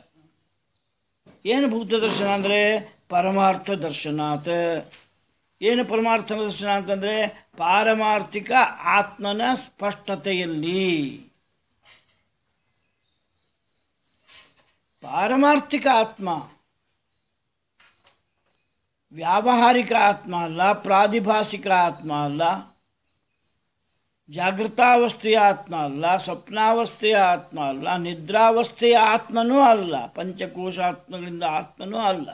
ಏನು ಭೂತ ದರ್ಶನ ಅಂದರೆ ಪರಮಾರ್ಥ ದರ್ಶನಾತ್ ಏನು ಪರಮಾರ್ಥ ದರ್ಶನ ಅಂತಂದರೆ ಪಾರಮಾರ್ಥಿಕ ಆತ್ಮನ ಸ್ಪಷ್ಟತೆಯಲ್ಲಿ ಪಾರಮಾರ್ಥಿಕ ಆತ್ಮ ವ್ಯಾವಹಾರಿಕ ಆತ್ಮ ಅಲ್ಲ ಪ್ರಾದಿಭಾಸಿಕ ಆತ್ಮ ಅಲ್ಲ ಜಾಗೃತಾವಸ್ಥೆಯ ಆತ್ಮ ಅಲ್ಲ ಸ್ವಪ್ನಾವಸ್ಥೆಯ ಆತ್ಮ ಅಲ್ಲ ನಿದ್ರಾವಸ್ಥೆಯ ಆತ್ಮನೂ ಅಲ್ಲ ಪಂಚಕೋಶ ಆತ್ಮಗಳಿಂದ ಆತ್ಮನೂ ಅಲ್ಲ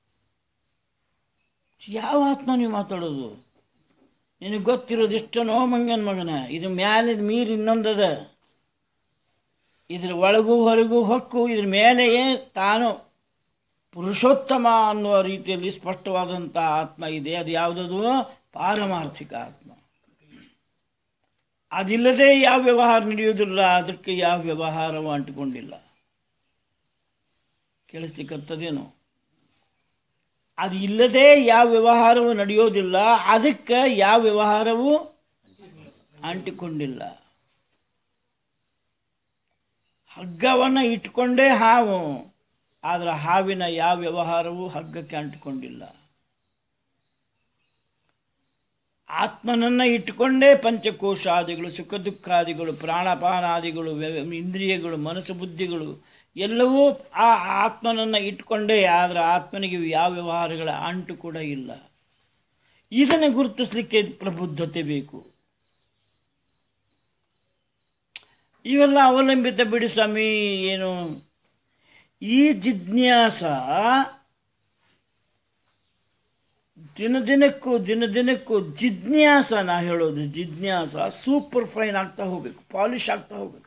ಯಾವ ಆತ್ಮ ನೀವು ಮಾತಾಡೋದು ನಿನಗೆ ಗೊತ್ತಿರೋದು ಇಷ್ಟನೋ ಮಂಗನ ಮಗನ ಇದು ಮ್ಯಾಲಿದ ಮೀರಿ ಇನ್ನೊಂದದ ಇದ್ರ ಒಳಗೂ ಹೊರಗೂ ಹೊಕ್ಕು ಇದ್ರ ಮೇಲೆಯೇ ತಾನು ಪುರುಷೋತ್ತಮ ಅನ್ನುವ ರೀತಿಯಲ್ಲಿ ಸ್ಪಷ್ಟವಾದಂಥ ಆತ್ಮ ಇದೆ ಅದು ಯಾವುದದು ಪಾರಮಾರ್ಥಿಕ ಆತ್ಮ ಅದಿಲ್ಲದೆ ಯಾವ ವ್ಯವಹಾರ ನಡೆಯುವುದಿಲ್ಲ ಅದಕ್ಕೆ ಯಾವ ವ್ಯವಹಾರವೂ ಅಂಟಿಕೊಂಡಿಲ್ಲ ಕೇಳಿಸ್ಲಿಕ್ಕತ್ತದೇನು ಅದು ಇಲ್ಲದೆ ಯಾವ ವ್ಯವಹಾರವೂ ನಡೆಯೋದಿಲ್ಲ ಅದಕ್ಕೆ ಯಾವ ವ್ಯವಹಾರವೂ ಅಂಟಿಕೊಂಡಿಲ್ಲ ಹಗ್ಗವನ್ನು ಇಟ್ಕೊಂಡೇ ಹಾವು ಆದರೆ ಹಾವಿನ ಯಾವ ವ್ಯವಹಾರವೂ ಹಗ್ಗಕ್ಕೆ ಅಂಟಿಕೊಂಡಿಲ್ಲ ಆತ್ಮನನ್ನು ಇಟ್ಟುಕೊಂಡೇ ಪಂಚಕೋಶಾದಿಗಳು ಸುಖ ದುಃಖಾದಿಗಳು ಪ್ರಾಣಪಾನಾದಿಗಳು ವ್ಯ- ಇಂದ್ರಿಯಗಳು ಮನಸ್ಸು ಬುದ್ಧಿಗಳು ಎಲ್ಲವೂ ಆ ಆತ್ಮನನ್ನು ಇಟ್ಕೊಂಡೇ ಆದರೆ ಆತ್ಮನಿಗೆ ಯಾವ ವ್ಯವಹಾರಗಳ ಅಂಟು ಕೂಡ ಇಲ್ಲ ಇದನ್ನು ಗುರುತಿಸ್ಲಿಕ್ಕೆ ಪ್ರಬುದ್ಧತೆ ಬೇಕು ಇವೆಲ್ಲ ಅವಲಂಬಿತ ಬಿಡಿ ಸ್ವಾಮಿ ಏನು ಈ ಜಿಜ್ಞಾಸ ದಿನ ದಿನಕ್ಕೂ ದಿನ ದಿನಕ್ಕೂ ಜಿಜ್ಞಾಸ ನಾ ಹೇಳೋದು ಜಿಜ್ಞಾಸ ಸೂಪರ್ ಫೈನ್ ಆಗ್ತಾ ಹೋಗ್ಬೇಕು ಪಾಲಿಶ್ ಆಗ್ತಾ ಹೋಗ್ಬೇಕು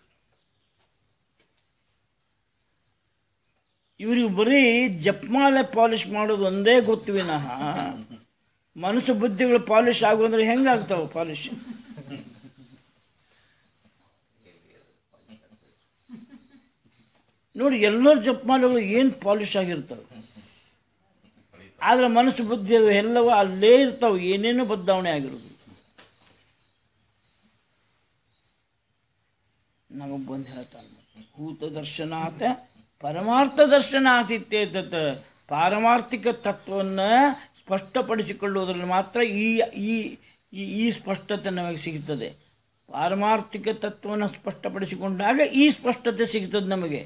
ಇವ್ರಿಗೆ ಬರೀ ಜಪ್ಮಾಲೆ ಪಾಲಿಶ್ ಮಾಡೋದು ಒಂದೇ ಗೊತ್ತು ವಿನಃ ಮನಸ್ಸು ಬುದ್ಧಿಗಳು ಪಾಲಿಶ್ ಆಗೋದ್ರೆ ಹೆಂಗಾಗ್ತಾವ ಪಾಲಿಶ್ ನೋಡಿ ಎಲ್ಲರ ಜಪ್ಮಾಲೆಗಳು ಏನು ಪಾಲಿಶ್ ಆಗಿರ್ತವೆ ಆದ್ರೆ ಮನಸ್ಸು ಬುದ್ಧಿ ಅದು ಎಲ್ಲವೂ ಅಲ್ಲೇ ಇರ್ತಾವೆ ಏನೇನು ಬದಲಾವಣೆ ಆಗಿರೋದು ನಮಗೆ ಬಂದು ಹೇಳ್ತಾನೆ ಭೂತ ದರ್ಶನಾಥ ಪರಮಾರ್ಥ ದರ್ಶನಾತಿತ್ಯೇತತ್ ಪಾರಮಾರ್ಥಿಕ ತತ್ವವನ್ನು ಸ್ಪಷ್ಟಪಡಿಸಿಕೊಳ್ಳುವುದರಲ್ಲಿ ಮಾತ್ರ ಈ ಈ ಈ- ಈ ಸ್ಪಷ್ಟತೆ ನಮಗೆ ಸಿಗುತ್ತದೆ ಪಾರಮಾರ್ಥಿಕ ತತ್ವವನ್ನು ಸ್ಪಷ್ಟಪಡಿಸಿಕೊಂಡಾಗ ಈ ಸ್ಪಷ್ಟತೆ ಸಿಗ್ತದೆ ನಮಗೆ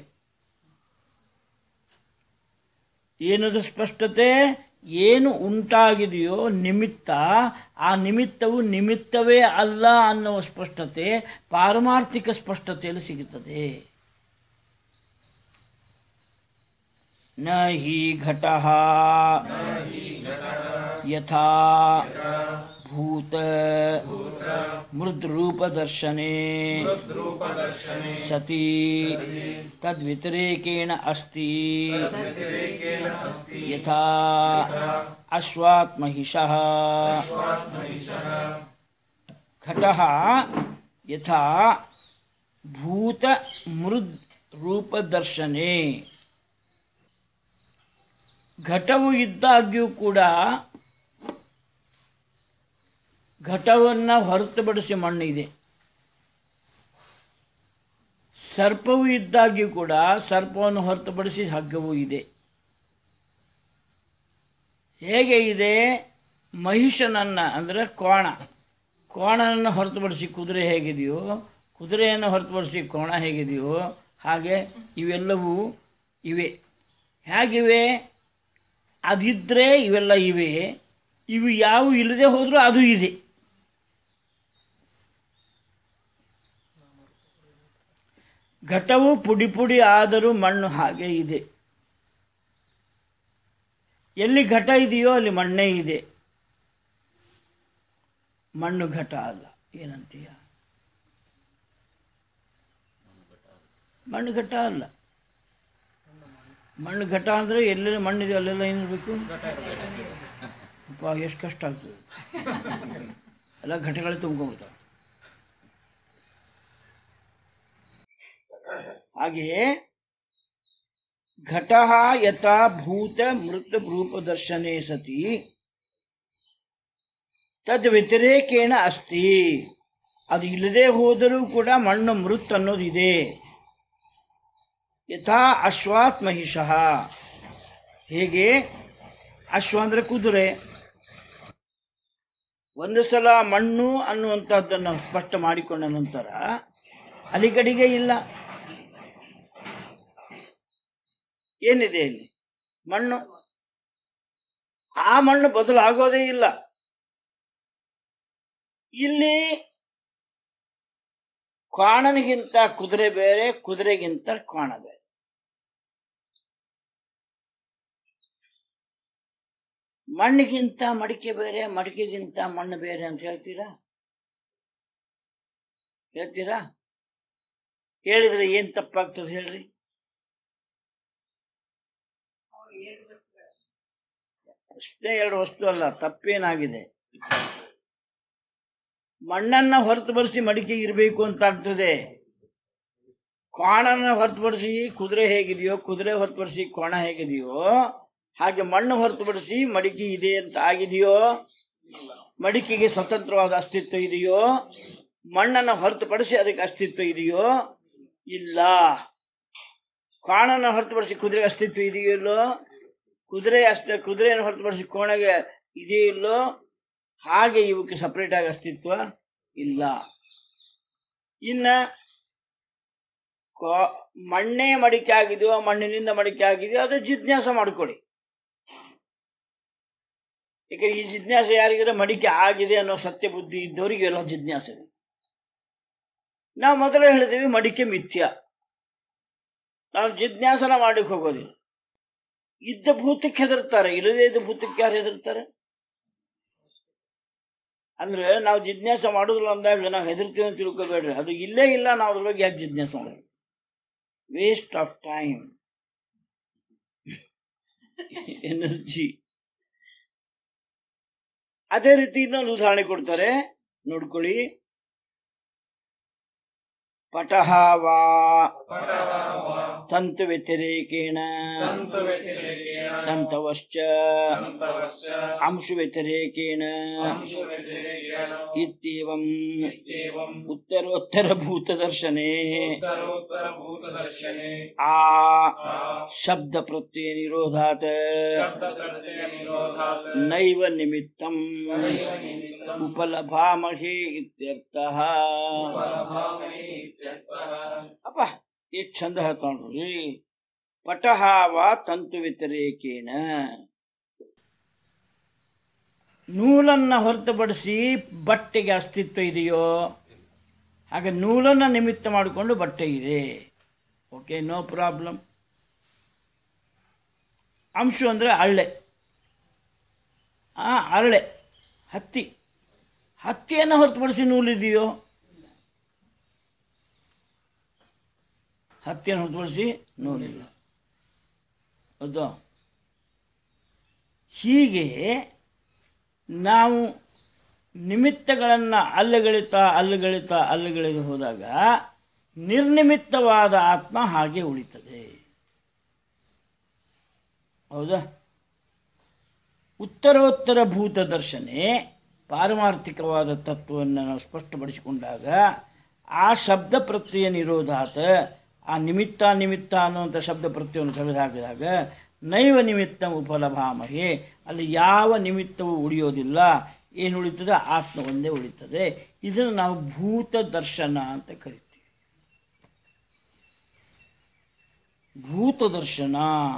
ಏನದು ಸ್ಪಷ್ಟತೆ ಏನು ಉಂಟಾಗಿದೆಯೋ ನಿಮಿತ್ತ ಆ ನಿಮಿತ್ತವು ನಿಮಿತ್ತವೇ ಅಲ್ಲ ಅನ್ನುವ ಸ್ಪಷ್ಟತೆ ಪಾರಮಾರ್ಥಿಕ ಸ್ಪಷ್ಟತೆಯಲ್ಲಿ ಸಿಗುತ್ತದೆ ನ ಹಿ ಘಟ ಯಥಾ ಭೂತ ಮೃದ್ರೂಪದರ್ಶನೆ ಸತಿ ತದ್ವ್ಯತಿರೇಕೇಣ ಅಸ್ತಿ ಯಥಾ ಅಶ್ವಾತ್ ಮಹಿಷಃ ಘಟಃ ಯಥಾ ಭೂತ ಮೃದ್ ರೂಪದರ್ಶನೆ ಘಟವು ಇದ್ದಾಗ್ಯೂ ಕೂಡ ಘಟವನ್ನು ಹೊರತುಪಡಿಸಿ ಮಣ್ಣಿದೆ ಸರ್ಪವು ಇದ್ದಾಗ್ಯೂ ಕೂಡ ಸರ್ಪವನ್ನು ಹೊರತುಪಡಿಸಿ ಹಗ್ಗವೂ ಇದೆ ಹೇಗೆ ಇದೆ ಮಹಿಷನನ್ನು ಅಂದರೆ ಕೋಣ ಕೋಣನನ್ನು ಹೊರತುಪಡಿಸಿ ಕುದುರೆ ಹೇಗಿದೆಯೋ ಕುದುರೆಯನ್ನು ಹೊರತುಪಡಿಸಿ ಕೋಣ ಹೇಗಿದೆಯೋ ಹಾಗೆ ಇವೆಲ್ಲವೂ ಇವೆ ಹೇಗಿವೆ ಅದಿದ್ದರೆ ಇವೆಲ್ಲ ಇವೆ ಇವು ಯಾವ ಇಲ್ಲದೆ ಹೋದರೂ ಅದು ಇದೆ ಘಟವು ಪುಡಿ ಪುಡಿ ಆದರೂ ಮಣ್ಣು ಹಾಗೆ ಇದೆ ಎಲ್ಲಿ ಘಟ ಇದೆಯೋ ಅಲ್ಲಿ ಮಣ್ಣೇ ಇದೆ ಮಣ್ಣು ಘಟ ಅಲ್ಲ ಏನಂತೀಯ ಮಣ್ಣು ಘಟ ಅಲ್ಲ ಮಣ್ಣು ಘಟ ಅಂದರೆ ಎಲ್ಲೆಲ್ಲ ಮಣ್ಣಿದೆ ಅಲ್ಲೆಲ್ಲ ಏನಿರಬೇಕು ಅಪ್ಪ ಎಷ್ಟು ಕಷ್ಟ ಆಗ್ತದೆ ಎಲ್ಲ ಘಟಗಳೇ ತುಂಬ್ಕೊಂಡ್ಬಿಡ್ತಾವೆ ಹಾಗೆಯೇ ಘಟ ಯಥಾ ಭೂತ ಮೃತ ರೂಪದರ್ಶನೇ ಸತಿ ತದ್ ವ್ಯತಿರೇಕೇಣ ಅಸ್ತಿ ಅದು ಇಲ್ಲದೆ ಹೋದರೂ ಕೂಡ ಮಣ್ಣು ಮೃತ್ ಅನ್ನೋದಿದೆ ಯಥಾ ಅಶ್ವಾತ್ ಮಹಿಷಃ ಹೇಗೆ ಅಶ್ವ ಅಂದರೆ ಕುದುರೆ ಒಂದು ಸಲ ಮಣ್ಣು ಅನ್ನುವಂಥದ್ದನ್ನು ಸ್ಪಷ್ಟ ಮಾಡಿಕೊಂಡ ನಂತರ ಅಲಿಗಡಿಗೆ ಇಲ್ಲ ಏನಿದೆ ಇಲ್ಲಿ ಮಣ್ಣು ಆ ಮಣ್ಣು ಬದಲಾಗೋದೇ ಇಲ್ಲ ಇಲ್ಲಿ ಕ್ವಾಣನಿಗಿಂತ ಕುದುರೆ ಬೇರೆ ಕುದುರೆಗಿಂತ ಕ್ವಾಣ ಬೇರೆ ಮಣ್ಣಿಗಿಂತ ಮಡಿಕೆ ಬೇರೆ ಮಡಿಕೆಗಿಂತ ಮಣ್ಣು ಬೇರೆ ಅಂತ ಹೇಳ್ತೀರಾ ಹೇಳ್ತೀರಾ ಹೇಳಿದ್ರೆ ಏನ್ ತಪ್ಪಾಗ್ತದೆ ಹೇಳ್ರಿ ಪ್ರಶ್ನೆ ಎರಡು ವಸ್ತು ಅಲ್ಲ ತಪ್ಪೇನಾಗಿದೆ ಮಣ್ಣನ್ನ ಹೊರತುಪಡಿಸಿ ಮಡಿಕೆ ಇರಬೇಕು ಅಂತ ಆಗ್ತದೆ ಕ್ವಾಣನ ಹೊರತುಪಡಿಸಿ ಕುದುರೆ ಹೇಗಿದೆಯೋ ಕುದುರೆ ಹೊರತುಪಡಿಸಿ ಕೋಣ ಹೇಗಿದೆಯೋ ಹಾಗೆ ಮಣ್ಣು ಹೊರತುಪಡಿಸಿ ಮಡಿಕೆ ಇದೆ ಅಂತ ಆಗಿದೆಯೋ ಮಡಿಕೆಗೆ ಸ್ವತಂತ್ರವಾದ ಅಸ್ತಿತ್ವ ಇದೆಯೋ ಮಣ್ಣನ್ನು ಹೊರತುಪಡಿಸಿ ಅದಕ್ಕೆ ಅಸ್ತಿತ್ವ ಇದೆಯೋ ಇಲ್ಲ ಕ್ವಾಣನ ಹೊರತುಪಡಿಸಿ ಕುದುರೆಗೆ ಅಸ್ತಿತ್ವ ಇದೆಯೋ ಇಲ್ಲೋ ಕುದುರೆ ಅಷ್ಟ ಕುದುರೆಯನ್ನು ಹೊರತುಪಡಿಸಿ ಕೋಣಗೆ ಇದೆಯೋ ಇಲ್ಲೋ ಹಾಗೆ ಇವಕ್ಕೆ ಸಪರೇಟ್ ಆಗಿ ಅಸ್ತಿತ್ವ ಇಲ್ಲ ಇನ್ನ ಕೊ- ಮಣ್ಣೇ ಮಡಿಕೆ ಆಗಿದೆಯೋ ಮಣ್ಣಿನಿಂದ ಮಡಿಕೆ ಆಗಿದೆಯೋ ಅದು ಜಿಜ್ಞಾಸ ಮಾಡಿಕೊಡಿ ಯಾಕಂದ್ರೆ ಈ ಜಿಜ್ಞಾಸೆ ಯಾರಿಗಾದ್ರೆ ಮಡಿಕೆ ಆಗಿದೆ ಅನ್ನೋ ಸತ್ಯ ಬುದ್ಧಿ ಇದ್ದವರಿಗೆ ಎಲ್ಲ ಜಿಜ್ಞಾಸೆ ಇದೆ. ನಾವು ಮೊದಲೇ ಹೇಳಿದೀವಿ ಮಡಿಕೆ ಮಿಥ್ಯ ನಾವು ಜಿಜ್ಞಾಸನ ಮಾಡಲಿಕ್ಕೆ ಹೋಗೋದಿಲ್ಲ ಇದ್ದ ಭೂತಕ್ಕೆ ಹೆದರ್ತಾರೆ ಇಲ್ಲದೇ ಇದ್ದ ಭೂತಕ್ಕೆ ಯಾರು ಹೆದರ್ತಾರೆ ಅಂದ್ರೆ ನಾವು ಜಿಜ್ಞಾಸ ಮಾಡೋದಿಲ್ಲ ಅಂದಾಗ ನಾವು ಹೆದರ್ತೀವಿ ಅಂತ ತಿಳ್ಕೊಬೇಡ್ರಿ ಅದು ಇಲ್ಲೇ ಇಲ್ಲ ನಾವು ಅದ್ರ ಬಗ್ಗೆ ಯಾಕೆ ಜಿಜ್ಞಾಸ ಮಾಡೋದು ವೇಸ್ಟ್ ಆಫ್ ಟೈಮ್ ಎನರ್ಜಿ ಅದೇ ರೀತಿ ಇನ್ನೊಂದು ಉದಾಹರಣೆ ಕೊಡ್ತಾರೆ ನೋಡ್ಕೊಳ್ಳಿ ಪಟಹ ವಾ ತಂತು ವ್ಯತಿರೇಕೇಣ ತಂತವಶ್ಚ ಅಂಶು ವ್ಯತಿರೇಕೇಣ ಇತ್ಯೇವಂ ಉತ್ತರೋತ್ತರ ಭೂತದರ್ಶನೆ उत्तरोत्तरभूतदर्शने ಆ ಶಬ್ದ ಪ್ರತ್ಯಯ ನಿರೋಧಾತ್ शब्दप्रत्ययनिरोधात् ನೈವ ನಿಮಿತ್ತಂ निमित्तम् ಉಪಲಭಾಮಹೇ ಇತ್ಯರ್ಥಃ उपलभामहे इत्यर्थः ಅಪ್ಪ ಎಷ್ಟು ಚಂದ ಹೇಳ್ತಾನ್ರಿ ಪಟಹ ವಾ ತಂತು ವ್ಯತಿರೇಕೇನ ನೂಲನ್ನ ಹೊರತುಪಡಿಸಿ ಬಟ್ಟೆಗೆ ಅಸ್ತಿತ್ವ ಇದೆಯೋ ಹಾಗೆ ನೂಲನ್ನ ನಿಮಿತ್ತ ಮಾಡಿಕೊಂಡು ಬಟ್ಟೆ ಇದೆ ಓಕೆ ನೋ ಪ್ರಾಬ್ಲಮ್ ಅಂಶು ಅಂದರೆ ಹಳ್ಳೆ ಆ ಅರಳೆ ಹತ್ತಿ ಹತ್ತಿಯನ್ನು ಹೊರತುಪಡಿಸಿ ನೂಲಿದೆಯೋ ಹತ್ತಿಯನ್ನು ಹೊರತುಪಡಿಸಿ ನೂಲಿಲ್ಲ ಹೌದಾ ಹೀಗೆ ನಾವು ನಿಮಿತ್ತಗಳನ್ನು ಅಲ್ಲಗಳಿತಾ ಅಲ್ಲಗಳಿತಾ ಅಲ್ಲಗಳಿದು ಹೋದಾಗ ನಿರ್ನಿಮಿತ್ತವಾದ ಆತ್ಮ ಹಾಗೆ ಉಳಿತದೆ ಹೌದಾ ಉತ್ತರೋತ್ತರ ಭೂತ ದರ್ಶನೆ ಪಾರಮಾರ್ಥಿಕವಾದ ತತ್ವವನ್ನು ನಾವು ಸ್ಪಷ್ಟಪಡಿಸಿಕೊಂಡಾಗ ಆ ಶಬ್ದ ಪ್ರತ್ಯಯ ನಿರೋಧಾತ ಆ ನಿಮಿತ್ತ ನಿಮಿತ್ತ ಅನ್ನುವಂಥ ಶಬ್ದ ಪ್ರತ್ಯವನ್ನು ತೆಗೆದುಹಾಕಿದಾಗ ನೈವ ನಿಮಿತ್ತ ಉಪಲಭಾಮಹೆ ಅಲ್ಲಿ ಯಾವ ನಿಮಿತ್ತವೂ ಉಳಿಯೋದಿಲ್ಲ ಏನು ಉಳಿತದೆ ಆತ್ಮ ಒಂದೇ ಉಳಿತದೆ ಇದನ್ನು ನಾವು ಭೂತ ದರ್ಶನ ಅಂತ ಕರಿತೀವಿ ಭೂತ ದರ್ಶನ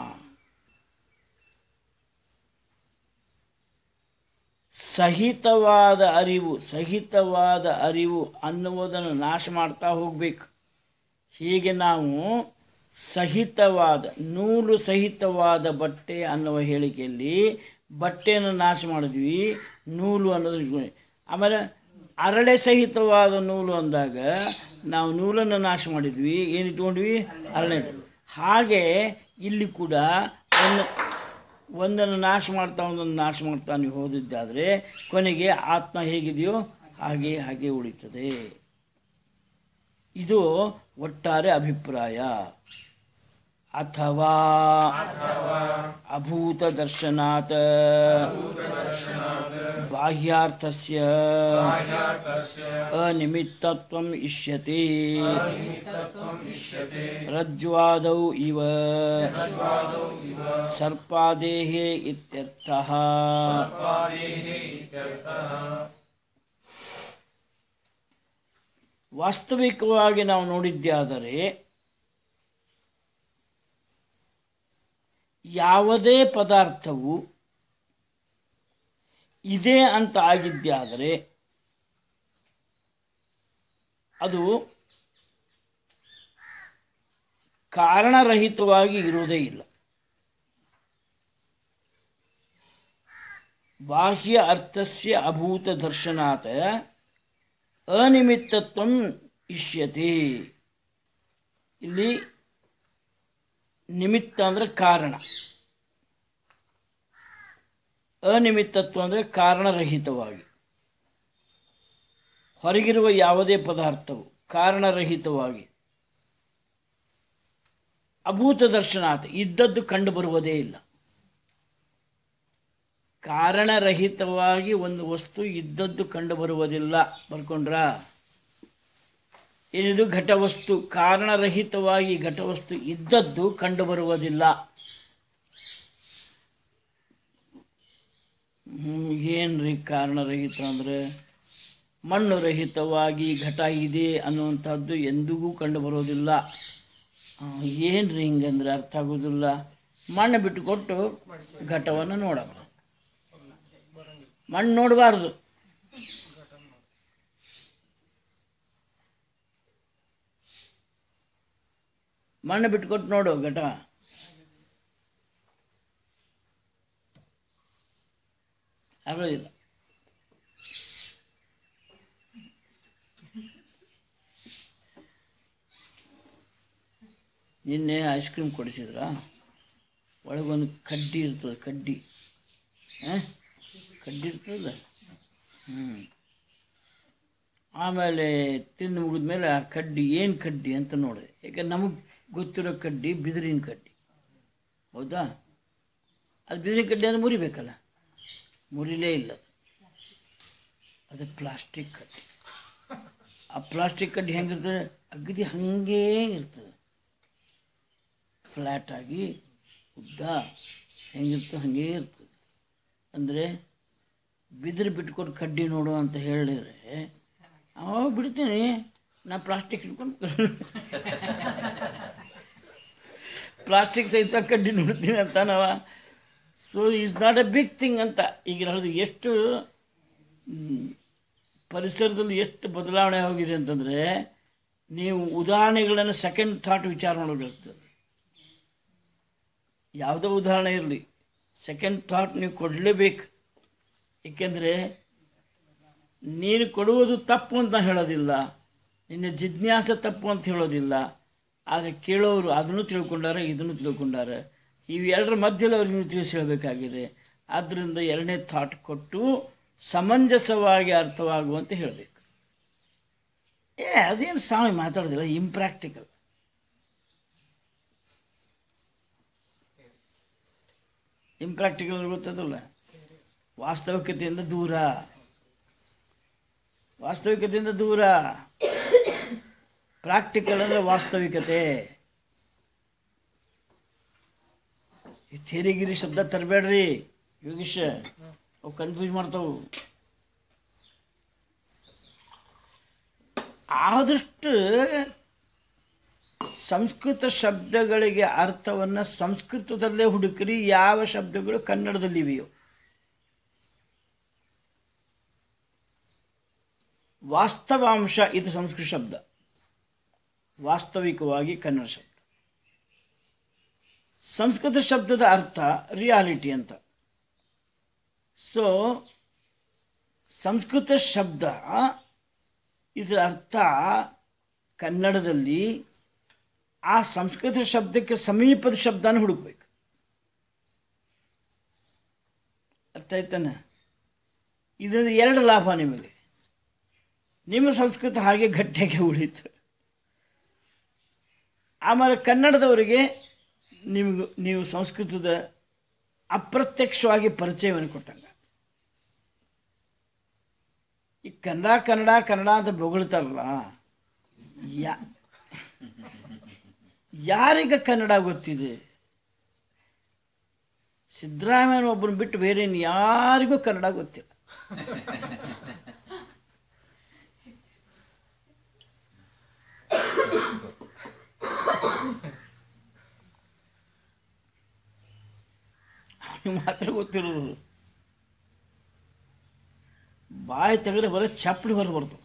ಸಹಿತವಾದ ಅರಿವು ಸಹಿತವಾದ ಅರಿವು ಅನ್ನುವುದನ್ನು ನಾಶ ಮಾಡ್ತಾ ಹೋಗ್ಬೇಕು ಹೀಗೆ ನಾವು ಸಹಿತವಾದ ನೂಲು ಸಹಿತವಾದ ಬಟ್ಟೆ ಅನ್ನುವ ಹೇಳಿಕೆಯಲ್ಲಿ ಬಟ್ಟೆಯನ್ನು ನಾಶ ಮಾಡಿದ್ವಿ ನೂಲು ಅನ್ನೋದು ಇಟ್ಕೊಂಡ್ವಿ. ಆಮೇಲೆ ಅರಳೆ ಸಹಿತವಾದ ನೂಲು ಅಂದಾಗ ನಾವು ನೂಲನ್ನು ನಾಶ ಮಾಡಿದ್ವಿ ಏನು ಇಟ್ಕೊಂಡ್ವಿ ಅರಳೆ ಹಾಗೆ ಇಲ್ಲಿ ಕೂಡ ಒಂದು ಒಂದನ್ನು ನಾಶ ಮಾಡ್ತಾ ಒಂದನ್ನು ನಾಶ ಮಾಡ್ತಾ ನೀವು ಹೋದಿದ್ದಾದರೆ ಕೊನೆಗೆ ಆತ್ಮ ಹೇಗಿದೆಯೋ ಹಾಗೆ ಹಾಗೆ ಉಳಿತದೆ ಇದು ಒಟ್ಟಾರೆ ಅಭಿಪ್ರಾಯ ಅಥವಾ ಅಭೂತ ದರ್ಶನಾತ್ ಬಾಹ್ಯಾರ್ಥಸ್ಯ ಅನಿಮಿತ್ತತ್ವಂ ಇಷ್ಯತೆ ರಜ್ಜ್ವಾದೌ ಇವ ಸರ್ಪಾದೇಹೇ ಇತ್ಯರ್ಥಃ ವಾಸ್ತವಿಕವಾಗಿ ನಾವು ನೋಡಿದ್ದಾದರೆ ಯಾವುದೇ ಪದಾರ್ಥವು ಇದೆ ಅಂತ ಆಗಿದ್ದಾದರೆ ಅದು ಕಾರಣರಹಿತವಾಗಿ ಇರುವುದೇ ಇಲ್ಲ ಬಾಹ್ಯ ಅರ್ಥಸ್ಯ ಅಭೂತ ದರ್ಶನಾತ್ ಅನಿಮಿತ್ತತ್ವಂ ಇಷ್ಯತೆ ಇಲ್ಲಿ ನಿಮಿತ್ತ ಅಂದರೆ ಕಾರಣ ಅನಿಮಿತ್ತತ್ವ ಅಂದರೆ ಕಾರಣರಹಿತವಾಗಿ ಹೊರಗಿರುವ ಯಾವುದೇ ಪದಾರ್ಥವು ಕಾರಣರಹಿತವಾಗಿ ಅಭೂತ ದರ್ಶನಾತ್ ಇದ್ದದ್ದು ಕಂಡು ಬರುವುದೇ ಇಲ್ಲ ಕಾರಣರಹಿತವಾಗಿ ಒಂದು ವಸ್ತು ಇದ್ದದ್ದು ಕಂಡು ಬರುವುದಿಲ್ಲ ಬರ್ಕೊಂಡ್ರ ಏನಿದು ಘಟವಸ್ತು ಕಾರಣರಹಿತವಾಗಿ ಘಟವಸ್ತು ಇದ್ದದ್ದು ಕಂಡು ಬರುವುದಿಲ್ಲ ಹ್ಮ್, ಏನ್ರಿ ಕಾರಣರಹಿತ ಅಂದರೆ ಮಣ್ಣು ರಹಿತವಾಗಿ ಘಟ ಇದೆ ಅನ್ನುವಂಥದ್ದು ಎಂದಿಗೂ ಕಂಡು ಬರೋದಿಲ್ಲ ಆ, ಏನ್ರಿ ಹಿಂಗಂದ್ರೆ ಅರ್ಥ ಆಗೋದಿಲ್ಲ ಮಣ್ಣು ಬಿಟ್ಟುಕೊಟ್ಟು ಘಟವನ್ನು ನೋಡಮ್ಮ ಮಣ್ಣು ನೋಡಬಾರ್ದು ಮಣ್ಣು ಬಿಟ್ಕೊಟ್ಟು ನೋಡು ಘಟ ಆಗೋದಿಲ್ಲ ನಿನ್ನೆ ಐಸ್ ಕ್ರೀಮ್ ಕೊಡಿಸಿದ್ರ ಒಳಗೊಂದು ಕಡ್ಡಿ ಇರ್ತದೆ ಕಡ್ಡಿ ಹಾಂ ಕಡ್ಡಿ ಇರ್ತದೆ ಹ್ಞೂ ಆಮೇಲೆ ತಿಂದು ಮುಗಿದ್ಮೇಲೆ ಆ ಕಡ್ಡಿ ಏನು ಕಡ್ಡಿ ಅಂತ ನೋಡಿದೆ ಯಾಕೆ ನಮಗೆ ಗೊತ್ತಿರೋ ಕಡ್ಡಿ ಬಿದಿರಿನ ಕಡ್ಡಿ ಹೌದಾ ಅದು ಬಿದಿರಿನ ಕಡ್ಡಿ ಅಂದರೆ ಮುರಿಬೇಕಲ್ಲ ಮುರಿಲೇ ಇಲ್ಲ ಅದು ಪ್ಲಾಸ್ಟಿಕ್ ಕಡ್ಡಿ ಆ ಪ್ಲಾಸ್ಟಿಕ್ ಕಡ್ಡಿ ಹೆಂಗಿರ್ತದೆ ಅಗದಿ ಹಾಗೇ ಇರ್ತದೆ ಫ್ಲ್ಯಾಟ್ ಆಗಿ ಉದ್ದ ಹೆಂಗಿರ್ತದೆ ಹಾಗೇ ಇರ್ತದೆ ಅಂದರೆ ಬಿದಿರು ಬಿಟ್ಕೊಟ್ಟು ಕಡ್ಡಿ ನೋಡು ಅಂತ ಹೇಳಿದರೆ ಅವಾಗ ಬಿಡ್ತೀನಿ ನಾ ಪ್ಲಾಸ್ಟಿಕ್ ಇಟ್ಕೊಂಡು ಪ್ಲಾಸ್ಟಿಕ್ ಸಹಿತ ಕಡ್ಡಿ ನೋಡ್ತೀನಿ ಅಂತ ನಾವ so it's not a big thing ಅಂತ ಈಗ ಹೇಳೋದು ಎಷ್ಟು ಮ್, ಪರಿಸರದಲ್ಲಿ ಎಷ್ಟು ಬದಲಾವಣೆ ಹೋಗಿದೆ ಅಂತಂದರೆ ನೀವು ಉದಾಹರಣೆಗಳನ್ನು ಸೆಕೆಂಡ್ ಥಾಟ್ ವಿಚಾರ ಮಾಡಬೇಕಾಗ್ತದೆ ಯಾವುದೋ ಉದಾಹರಣೆ ಇರಲಿ ಸೆಕೆಂಡ್ ಥಾಟ್ ನೀವು ಕೊಡಲೇಬೇಕು ಏಕೆಂದರೆ ನೀನು ಕೊಡುವುದು ತಪ್ಪು ಅಂತ ಹೇಳೋದಿಲ್ಲ ನಿನ್ನ ಜಿಜ್ಞಾಸ ತಪ್ಪು ಅಂತ ಹೇಳೋದಿಲ್ಲ ಆದರೆ ಕೇಳೋರು ಅದನ್ನು ತಿಳ್ಕೊಂಡಾರೆ ಇದನ್ನು ತಿಳ್ಕೊಂಡಾರೆ ಇವೆರಡರ ಮಧ್ಯದಲ್ಲಿ ಅವ್ರಿಗೆ ನೀವು ತಿಳಿಸಿ ಹೇಳಬೇಕಾಗಿದೆ ಆದ್ದರಿಂದ ಎರಡನೇ ಥಾಟ್ ಕೊಟ್ಟು ಸಮಂಜಸವಾಗಿ ಅರ್ಥವಾಗುವಂತೆ ಹೇಳಬೇಕು ಏ ಅದೇನು ಸ್ವಾಮಿ ಮಾತಾಡೋದಿಲ್ಲ ಇಂಪ್ರ್ಯಾಕ್ಟಿಕಲ್ ಇಂಪ್ರ್ಯಾಕ್ಟಿಕಲ್ ಗೊತ್ತದಲ್ಲ ವಾಸ್ತವಿಕತೆಯಿಂದ ದೂರ ವಾಸ್ತವಿಕತೆಯಿಂದ ದೂರ ಪ್ರಾಕ್ಟಿಕಲ್ ಅಂದರೆ ವಾಸ್ತವಿಕತೆ ಈ ಥೇರಿಗಿರಿ ಶಬ್ದ ತರಬೇಡ್ರಿ ಯೋಗೀಶ ಅವು ಕನ್ಫ್ಯೂಸ್ ಮಾಡ್ತಾವು ಆದಷ್ಟು ಸಂಸ್ಕೃತ ಶಬ್ದಗಳಿಗೆ ಅರ್ಥವನ್ನು ಸಂಸ್ಕೃತದಲ್ಲೇ ಹುಡುಕ್ರಿ ಯಾವ ಶಬ್ದಗಳು ಕನ್ನಡದಲ್ಲಿವೆಯೋ ವಾಸ್ತವಾಂಶ ಇದು ಸಂಸ್ಕೃತ ಶಬ್ದ ವಾಸ್ತವಿಕವಾಗಿ ಕನ್ನಡ ಶಬ್ದ ಸಂಸ್ಕೃತ ಶಬ್ದದ ಅರ್ಥ ರಿಯಾಲಿಟಿ ಅಂತ ಸೊ ಸಂಸ್ಕೃತ ಶಬ್ದ ಇದರ ಅರ್ಥ ಕನ್ನಡದಲ್ಲಿ ಆ ಸಂಸ್ಕೃತ ಶಬ್ದಕ್ಕೆ ಸಮೀಪದ ಶಬ್ದನ ಹುಡುಕ್ಬೇಕು ಅರ್ಥ ಆಯ್ತಾನ ಇದರಿಂದ ಎರಡು ಲಾಭ ನಿಮಗೆ ನಿಮ್ಮ ಸಂಸ್ಕೃತ ಹಾಗೆ ಗಟ್ಟಿಯಾಗಿ ಉಳಿತು ಆಮೇಲೆ ಕನ್ನಡದವರಿಗೆ ನಿಮಗೂ ನೀವು ಸಂಸ್ಕೃತದ ಅಪ್ರತ್ಯಕ್ಷವಾಗಿ ಪರಿಚಯವನ್ನು ಕೊಟ್ಟಂಗ ಈ ಕನ್ನಡ ಕನ್ನಡ ಕನ್ನಡ ಅಂತ ಬೊಗಳ್ತಾರಲ್ಲ ಯಾ ಯಾರಿಗೆ ಕನ್ನಡ ಗೊತ್ತಿದೆ ಸಿದ್ದರಾಮಯ್ಯನ ಒಬ್ಬನ ಬಿಟ್ಟು ಬೇರೆ ಇನ್ನು ಯಾರಿಗೂ ಕನ್ನಡ ಗೊತ್ತಿಲ್ಲ ಅವನಿಗೆ ಮಾತ್ರ ಗೊತ್ತಿರೋದು ಬಾಯಿ ತೆಗೆದ್ರೆ ಬರೋ ಚಪ್ಪಲಿ ಹೊರ ಬರ್ತು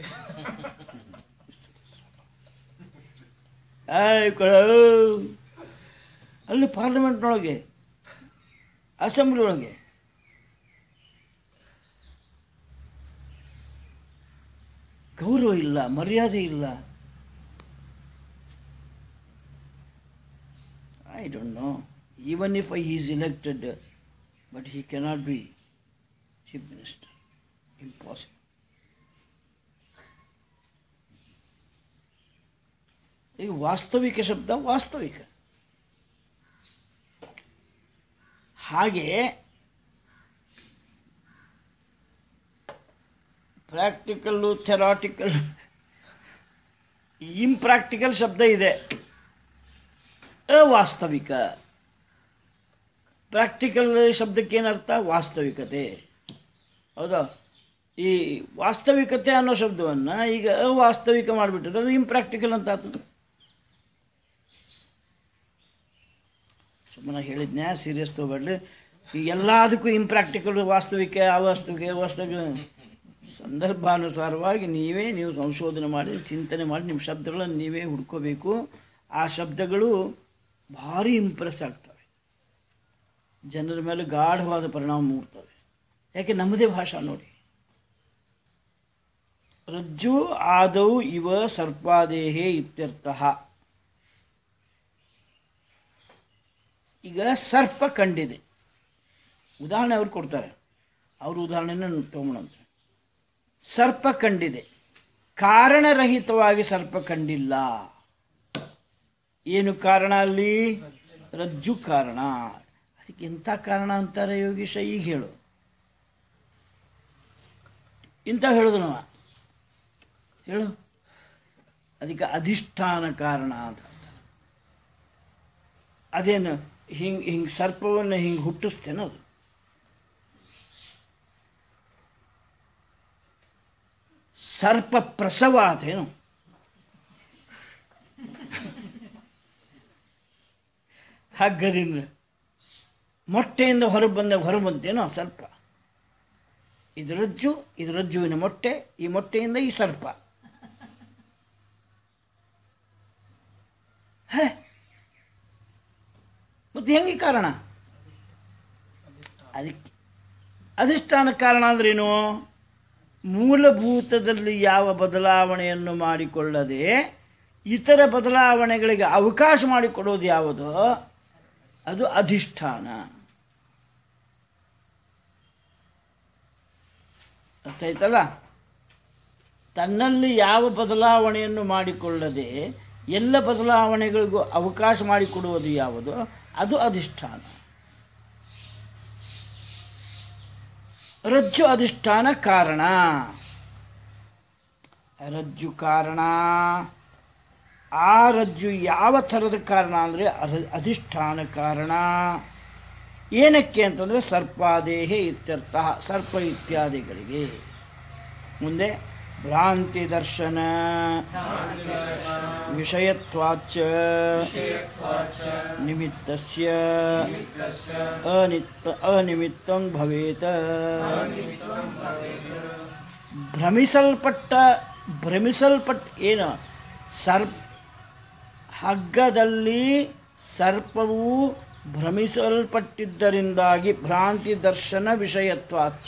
ಏಯ್ ಕಳ ಅಲ್ಲಿ ಪಾರ್ಲಿಮೆಂಟ್ನೊಳಗೆ ಅಸೆಂಬ್ಲಿ ಒಳಗೆ ಗೌರವ ಇಲ್ಲ ಮರ್ಯಾದೆ ಇಲ್ಲ I don't know even if I is elected but he cannot be chief minister impossible ಈಗ ವಾಸ್ತವಿಕ ಶಬ್ದ ವಾಸ್ತವಿಕ ಹಾಗೆ ಪ್ರಾಕ್ಟಿಕಲ್ಲು ಥೆರಾಟಿಕಲ್ ಇಂಪ್ರಾಕ್ಟಿಕಲ್ ಶಬ್ದ ಇದೆ ಅವಾಸ್ತವಿಕ ಪ್ರಾಕ್ಟಿಕಲ್ ಶಬ್ದಕ್ಕೆ ಏನರ್ಥ ವಾಸ್ತವಿಕತೆ ಹೌದಾ ಈ ವಾಸ್ತವಿಕತೆ ಅನ್ನೋ ಶಬ್ದವನ್ನು ಈಗ ಅವಾಸ್ತವಿಕ ಮಾಡಿಬಿಟ್ಟಿದ್ರೆ ಅದು ಇಂಪ್ರಾಕ್ಟಿಕಲ್ ಅಂತ ಆಯ್ತು ಸುಮ್ಮನೆ ಹೇಳಿದ್ನ್ಯಾ ಸೀರಿಯಸ್ ತೊಗೊಳ್ಳಿ ಈಗ ಎಲ್ಲದಕ್ಕೂ ಇಂಪ್ರಾಕ್ಟಿಕಲ್ ವಾಸ್ತವಿಕ ಅವಾಸ್ತವಿಕ ವಾಸ್ತವಿಕ ಸಂದರ್ಭಾನುಸಾರವಾಗಿ ನೀವೇ ನೀವು ಸಂಶೋಧನೆ ಮಾಡಿ ಚಿಂತನೆ ಮಾಡಿ ನಿಮ್ಮ ಶಬ್ದಗಳನ್ನು ನೀವೇ ಹುಡ್ಕೋಬೇಕು ಆ ಶಬ್ದಗಳು ಭಾರಿ ಇಂಪ್ರೆಸ್ ಆಗ್ತವೆ ಜನರ ಮೇಲೆ ಗಾಢವಾದ ಪರಿಣಾಮ ಮೂಡ್ತವೆ ಯಾಕೆ ನಮ್ಮದೇ ಭಾಷಾ ನೋಡಿ ರಜ್ಜು ಆದೌ ಇವ ಸರ್ಪಾದೇಹೇ ಇತ್ಯರ್ಥ ಈಗ ಸರ್ಪ ಕಂಡಿದೆ ಉದಾಹರಣೆ ಅವ್ರು ಕೊಡ್ತಾರೆ ಅವ್ರ ಉದಾಹರಣೆನ ತೊಗೊಂಬಂತ ಸರ್ಪ ಕಂಡಿದೆ ಕಾರಣರಹಿತವಾಗಿ ಸರ್ಪ ಕಂಡಿಲ್ಲ ಏನು ಕಾರಣ ಅಲ್ಲಿ ರಜ್ಜು ಕಾರಣ ಅದಕ್ಕೆ ಎಂಥ ಕಾರಣ ಅಂತಾರೆ ಯೋಗೀಶ ಈಗ ಹೇಳು ಇಂಥ ಹೇಳಿದ್ರು ನಾವು ಹೇಳು ಅದಕ್ಕೆ ಅಧಿಷ್ಠಾನ ಕಾರಣ ಅಂತ ಅದೇನು ಹಿಂಗೆ ಹಿಂಗೆ ಸರ್ಪವನ್ನು ಹಿಂಗೆ ಹುಟ್ಟಿಸ್ತೇನೆ ಅದು ಸರ್ಪ ಪ್ರಸವ ಆತೇನು ಹಗ್ಗದಿಂದ ಮೊಟ್ಟೆಯಿಂದ ಹೊರಗೆ ಬಂದ ಹೊರಗೆ ಬಂತೇನೋ ಸರ್ಪ ಇದು ರಜ್ಜು ಇದು ರಜ್ಜುವಿನ ಮೊಟ್ಟೆ ಈ ಮೊಟ್ಟೆಯಿಂದ ಈ ಸರ್ಪ ಹೇ ಮತ್ತೆ ಹೆಂಗೆ ಕಾರಣ ಅದಕ್ಕೆ ಅಧಿಷ್ಠಾನ ಕಾರಣ ಅಂದ್ರೇನು ಮೂಲಭೂತದಲ್ಲಿ ಯಾವ ಬದಲಾವಣೆಯನ್ನು ಮಾಡಿಕೊಳ್ಳದೆ ಇತರ ಬದಲಾವಣೆಗಳಿಗೆ ಅವಕಾಶ ಮಾಡಿಕೊಡೋದು ಯಾವುದೋ ಅದು ಅಧಿಷ್ಠಾನ ಅರ್ಥ ಆಯ್ತಲ್ಲ ತನ್ನಲ್ಲಿ ಯಾವ ಬದಲಾವಣೆಯನ್ನು ಮಾಡಿಕೊಳ್ಳದೆ ಎಲ್ಲ ಬದಲಾವಣೆಗಳಿಗೂ ಅವಕಾಶ ಮಾಡಿಕೊಡುವುದು ಯಾವುದು ಅದು ಅಧಿಷ್ಠಾನ ರಜ್ಜು ಅಧಿಷ್ಠಾನ ಕಾರಣ ರಜ್ಜು ಕಾರಣ ಆ ರಜ್ಜು ಯಾವ ಥರದ ಕಾರಣ ಅಂದರೆ ಅಧಿಷ್ಠಾನ ಕಾರಣ ಏನಕ್ಕೆ ಅಂತಂದರೆ ಸರ್ಪಾದೇಹೆ ಇತ್ಯರ್ಥ ಸರ್ಪ ಇತ್ಯಾದಿಗಳಿಗೆ ಮುಂದೆ ಭ್ರಾಂತಿ ದರ್ಶನ ವಿಷಯತ್ವಾಚ ನಿಮಿತ್ತಸ್ಯ ಅನಿತ್ತ ಅನಿಮಿತ್ತಂ ಭವೇತ ಭ್ರಮಿಸಲ್ಪಟ್ಟ ಭ್ರಮಿಸಲ್ಪಟ್ಟ ಏನು ಸರ್ಪ ಹಗ್ಗದಲ್ಲಿ ಸರ್ಪವು ಭ್ರಮಿಸಲ್ಪಟ್ಟಿದ್ದರಿಂದಾಗಿ ಭ್ರಾಂತಿ ದರ್ಶನ ವಿಷಯತ್ವಾಚ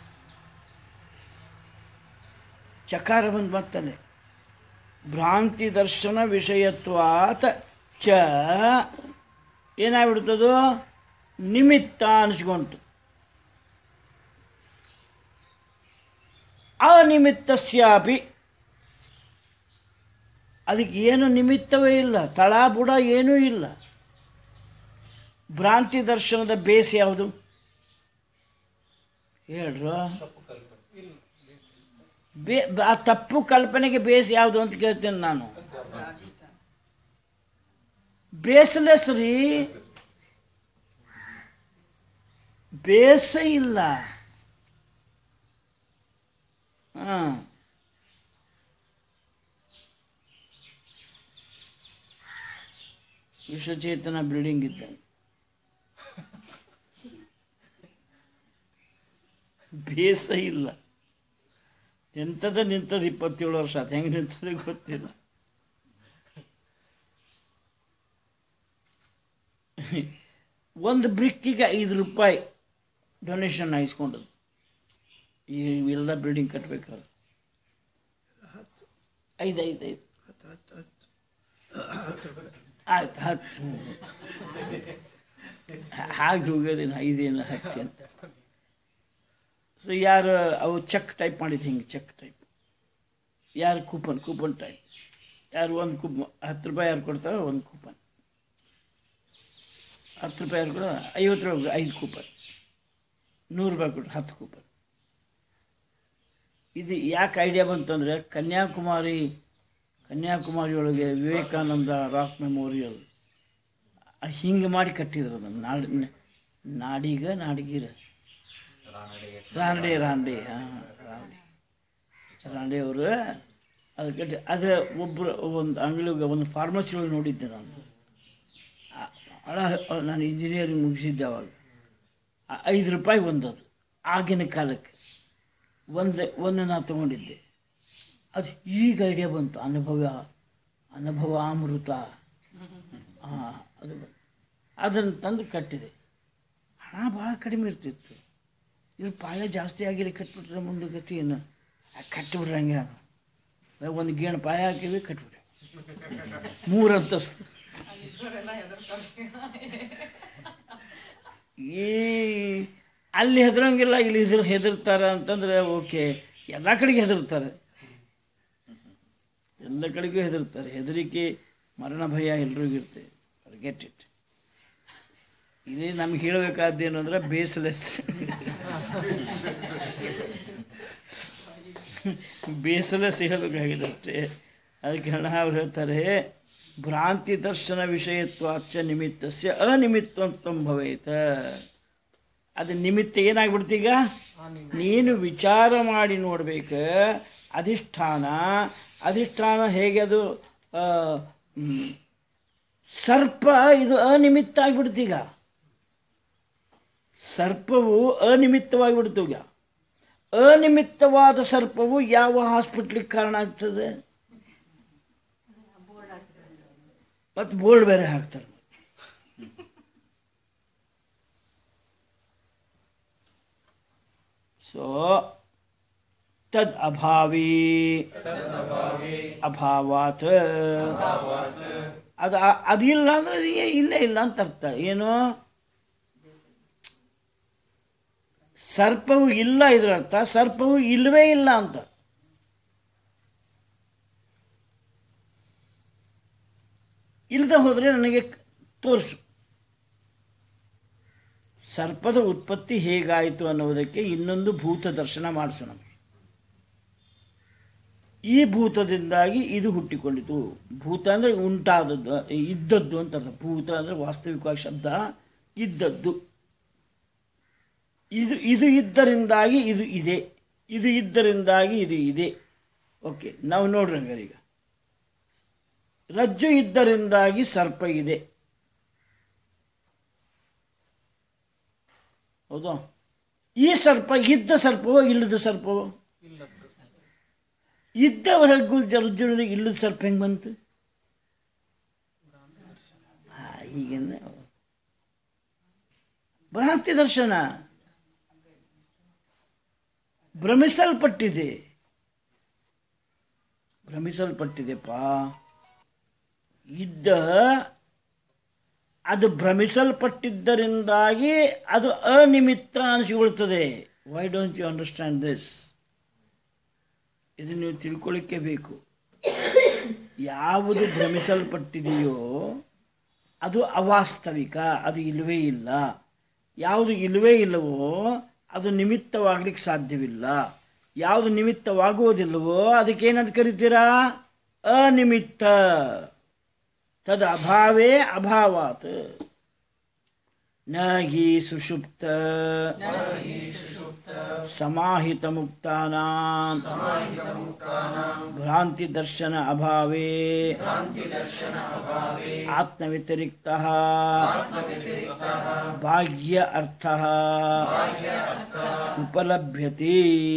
ಚಕಾರ ಬಂದು ಮತ್ತಲ್ಲೇ ಭ್ರಾಂತಿ ದರ್ಶನ ವಿಷಯತ್ವಾತ್ ಚ ಏನಾಗ್ಬಿಡ್ತದೋ ನಿಮಿತ್ತ ಅನಿಸ್ಕೊಂತು ಅನಿಮಿತ್ತಸ್ಯಾಪಿ ಅದಕ್ಕೆ ಏನು ನಿಮಿತ್ತವೇ ಇಲ್ಲ ತಳ ಬುಡ ಏನೂ ಇಲ್ಲ ಭ್ರಾಂತಿ ದರ್ಶನದ ಬೇಸ್ ಯಾವುದು ಹೇಳ್ರು ಬೇ ಆ ತಪ್ಪು ಕಲ್ಪನೆಗೆ ಬೇಸ್ ಯಾವುದು ಅಂತ ಕೇಳ್ತೇನೆ ನಾನು ಬೇಸ್ಲೆಸ್ ರೀ ಬೇಸ ಇಲ್ಲ ಹಾಂ ವಿಶ್ವಚೇತನ ಬಿಲ್ಡಿಂಗ್ ಇದ್ದ ಬೇಸ ಇಲ್ಲ ನಿಂತದ ನಿಂತದ ಇಪ್ಪತ್ತೇಳು ವರ್ಷ ಆತು ಹೆಂಗೆ ನಿಂತದ ಗೊತ್ತಿಲ್ಲ ಒಂದು ಬ್ರಿಕ್ಕಿಗೆ ಐದು ರೂಪಾಯಿ ಡೊನೇಷನ್ ಇಸ್ಕೊಂಡದ್ದು ಈ ಎಲ್ಲ ಬಿಲ್ಡಿಂಗ್ ಕಟ್ಟಬೇಕಾದ್ರೆ ಐದು ಐದು ಐದು ಆಯ್ತು ಹತ್ತು ಹಾಗೆ ಹೋಗೋದೇನು ಐದೇನು ಹತ್ತು ಅಂತ ಸೊ ಯಾರು ಅವು ಚೆಕ್ ಟೈಪ್ ಮಾಡಿದ್ದು ಹಿಂಗೆ ಚೆಕ್ ಟೈಪ್ ಯಾರು ಕೂಪನ್ ಕೂಪನ್ ಟೈಪ್ ಯಾರು ಒಂದು ಕೂಪ್ ಹತ್ತು ರೂಪಾಯಿ ಯಾರು ಕೊಡ್ತಾರೋ ಒಂದು ಕೂಪನ್ ಹತ್ತು ರೂಪಾಯಿ ಯಾರು ಕೊಡೋ ಐವತ್ತು ರೂಪಾಯಿ ಐದು ಕೂಪನ್ ನೂರು ರೂಪಾಯಿ ಕೊಟ್ಟರು ಹತ್ತು ಕೂಪನ್ ಇದು ಯಾಕೆ ಐಡಿಯಾ ಬಂತಂದರೆ ಕನ್ಯಾಕುಮಾರಿ ಕನ್ಯಾಕುಮಾರಿ ಒಳಗೆ ವಿವೇಕಾನಂದ ರಾಕ್ ಮೆಮೋರಿಯಲ್ ಹಿಂಗೆ ಮಾಡಿ ಕಟ್ಟಿದ್ರು ಅದನ್ನು ನಾಡಿ ನಾಡಿಗ ನಾಡಿಗಿರ ರಾಂಡೆ ರಾಂಡೆ ಹಾಂ ರಾಂಡೆ ರಾಂಡೆ ಅವರು ಅದು ಕಟ್ಟಿ ಅದು ಒಬ್ಬರು ಒಂದು ಅಂಗಡಿಗೆ ಒಂದು ಫಾರ್ಮಸಿ ಒಳಗೆ ನೋಡಿದ್ದೆ ನಾನು ಆ- ಹಳ ನಾನು ಇಂಜಿನಿಯರಿಂಗ್ ಮುಗಿಸಿದ್ದೆ ಅವಾಗ ಆ ಐದು ರೂಪಾಯಿ ಒಂದದು ಆಗಿನ ಕಾಲಕ್ಕೆ ಒಂದು ಒಂದು ನಾ ತೊಗೊಂಡಿದ್ದೆ ಅದು ಈಗ ಐಡಿಯಾ ಬಂತು ಅನುಭವ ಅನುಭವ ಅಮೃತ ಹಾಂ ಅದು ಬಂತು ಅದನ್ನು ತಂದು ಕಟ್ಟಿದೆ ಹಣ ಭಾಳ ಕಡಿಮೆ ಇರ್ತಿತ್ತು ಇದು ಪಾಯ ಜಾಸ್ತಿ ಆಗಿರಿ ಕಟ್ಬಿಟ್ರೆ ಮುಂದೆ ಗತಿ ಏನು ಆ, ಕಟ್ಬಿಡ್ರಿ ಹಂಗೆ ಅದು. ಒಂದು ಗೇಣು ಪಾಯ ಹಾಕಿವಿ ಕಟ್ಬಿಟ್ರೆ ಮೂರು ಅಂತಸ್ತು ಈ ಅಲ್ಲಿ ಹೆದರಂಗಿಲ್ಲ ಇಲ್ಲಿ ಹೆದರ್ ಹೆದರ್ತಾರೆ ಅಂತಂದ್ರೆ ಓಕೆ ಎಲ್ಲ ಕಡೆಗೆ ಹೆದರ್ತಾರೆ ಎಲ್ಲ ಕಡೆಗೂ ಹೆದರ್ತಾರೆ ಹೆದರಿಕೆ ಮರಣ ಭಯ ಎಲ್ರಿಗೂ ಇರುತ್ತೆ ಗೆಟ್ ಇಟ್ ಇದೇ ನಮ್ಗೆ ಹೇಳಬೇಕಾದ್ದೇನು ಅಂದ್ರೆ ಬೇಸ್ಲೆಸ್ ಬೇಸ್ಲೆಸ್ ಹೇಳಬೇಕಾಗಿದೆ ಅಷ್ಟೇ ಅದಕ್ಕೆ ಹಣ ಅವ್ರು ಹೇಳ್ತಾರೆ ಭ್ರಾಂತಿ ದರ್ಶನ ವಿಷಯತ್ವಾಚ ನಿಮಿತ್ತಸ್ಯ ಅನಿಮಿತ್ತಂತಂ ಭವೇತ ಅದು ನಿಮಿತ್ತ ಏನಾಗ್ಬಿಡ್ತೀಗ ನೀನು ವಿಚಾರ ಮಾಡಿ ನೋಡ್ಬೇಕು ಅಧಿಷ್ಠಾನ ಅಧಿಷ್ಠಾನ ಹೇಗೆ ಅದು ಆ, ಹ್ಮ್, ಸರ್ಪ ಇದು ಅನಿಮಿತ್ತ ಆಗಿಬಿಡ್ತೀಗ ಸರ್ಪವು ಅನಿಮಿತ್ತವಾಗಿಬಿಡ್ತು ಈಗ ಅನಿಮಿತ್ತವಾದ ಸರ್ಪವು ಯಾವ ಹಾಸ್ಪಿಟ್ಲಿಗೆ ಕಾರಣ ಆಗ್ತದೆ ಮತ್ತು ಬೋರ್ಡ್ ಬೇರೆ ಹಾಕ್ತಾರೆ ಸೊ ತದ್ ಅಭಾವಿ ಅಭಾವಾತ್ ಅದು ಅದಿಲ್ಲ ಅಂದ್ರೆ ಅದು ಏ- ಇಲ್ಲೇ ಇಲ್ಲ ಅಂತ ಅರ್ಥ ಏನು ಸರ್ಪವು ಇಲ್ಲ ಇದ್ರ ಅರ್ಥ ಸರ್ಪವು ಇಲ್ಲವೇ ಇಲ್ಲ ಅಂತ ಇಲ್ಲದೆ ಹೋದರೆ ನನಗೆ ಕ- ತೋರಿಸು ಸರ್ಪದ ಉತ್ಪತ್ತಿ ಹೇಗಾಯಿತು ಅನ್ನೋದಕ್ಕೆ ಇನ್ನೊಂದು ಭೂತ ದರ್ಶನ ಮಾಡಿಸು ನಮಗೆ ಈ ಭೂತದಿಂದಾಗಿ ಇದು ಹುಟ್ಟಿಕೊಂಡಿತು ಭೂತ ಅಂದರೆ ಉಂಟಾದದ್ದು ಇದ್ದದ್ದು ಅಂತ ಅರ್ಥ ಭೂತ ಅಂದರೆ ವಾಸ್ತವಿಕವಾಗಿ ಶಬ್ದ ಇದ್ದದ್ದು ಇದು ಇದು ಇದ್ದರಿಂದಾಗಿ ಇದು ಇದೆ ಇದು ಇದ್ದರಿಂದಾಗಿ ಇದು ಇದೆ ಓಕೆ ನಾವು ನೋಡ್ರಿ ಹಂಗಾರೆ ಈಗ ರಜ್ಜು ಇದ್ದರಿಂದಾಗಿ ಸರ್ಪ ಇದೆ ಹೌದಾ ಈ ಸರ್ಪ ಇದ್ದ ಸರ್ಪವೋ ಇಲ್ಲದ ಸರ್ಪವೋ ಇದ್ದವರೆಗೂ ರಜ್ಜುಳಿದ ಇಲ್ಲದ ಸರ್ಪ ಹೆಂಗೆ ಬಂತು ಆ, ಈಗೇನೆ ಭ್ರಾಂತಿ ದರ್ಶನ ಭ್ರಮಿಸಲ್ಪಟ್ಟಿದೆ ಭ್ರಮಿಸಲ್ಪಟ್ಟಿದೆಪ್ಪ ಇದ್ದ ಅದು ಭ್ರಮಿಸಲ್ಪಟ್ಟಿದ್ದರಿಂದಾಗಿ ಅದು ಅನಿಮಿತ್ತ ಅನಿಸಿಕೊಳ್ತದೆ why don't you understand this ಇದು ನೀವು ತಿಳ್ಕೊಳ್ಳಿಕ್ಕೆ ಬೇಕು ಯಾವುದು ಭ್ರಮಿಸಲ್ಪಟ್ಟಿದೆಯೋ ಅದು ಅವಾಸ್ತವಿಕ ಅದು ಇಲ್ಲವೇ ಇಲ್ಲ ಯಾವುದು ಇಲ್ಲವೇ ಇಲ್ಲವೋ ಅದು ನಿಮಿತ್ತವಾಗ್ಲಿಕ್ಕೆ ಸಾಧ್ಯವಿಲ್ಲ ಯಾವುದು ನಿಮಿತ್ತವಾಗುವುದಿಲ್ಲವೋ ಅದಕ್ಕೇನಂತ ಕರಿತೀರಾ ಅನಿಮಿತ್ತ ತದ್ ಅಭಾವೇ ಅಭಾವಾತ್ ನ ಹಿ ಸುಷುಪ್ತ ಸಮಾಹಿತ ಮುಕ್ತಾನಾಂ ಭ್ರಾಂತಿ ದರ್ಶನ ಅಭಾವೇ ಆತ್ಮವ್ಯತಿರಿಕ್ತ ಬಾಹ್ಯ ಅರ್ಥ ಉಪಲಭ್ಯತೆ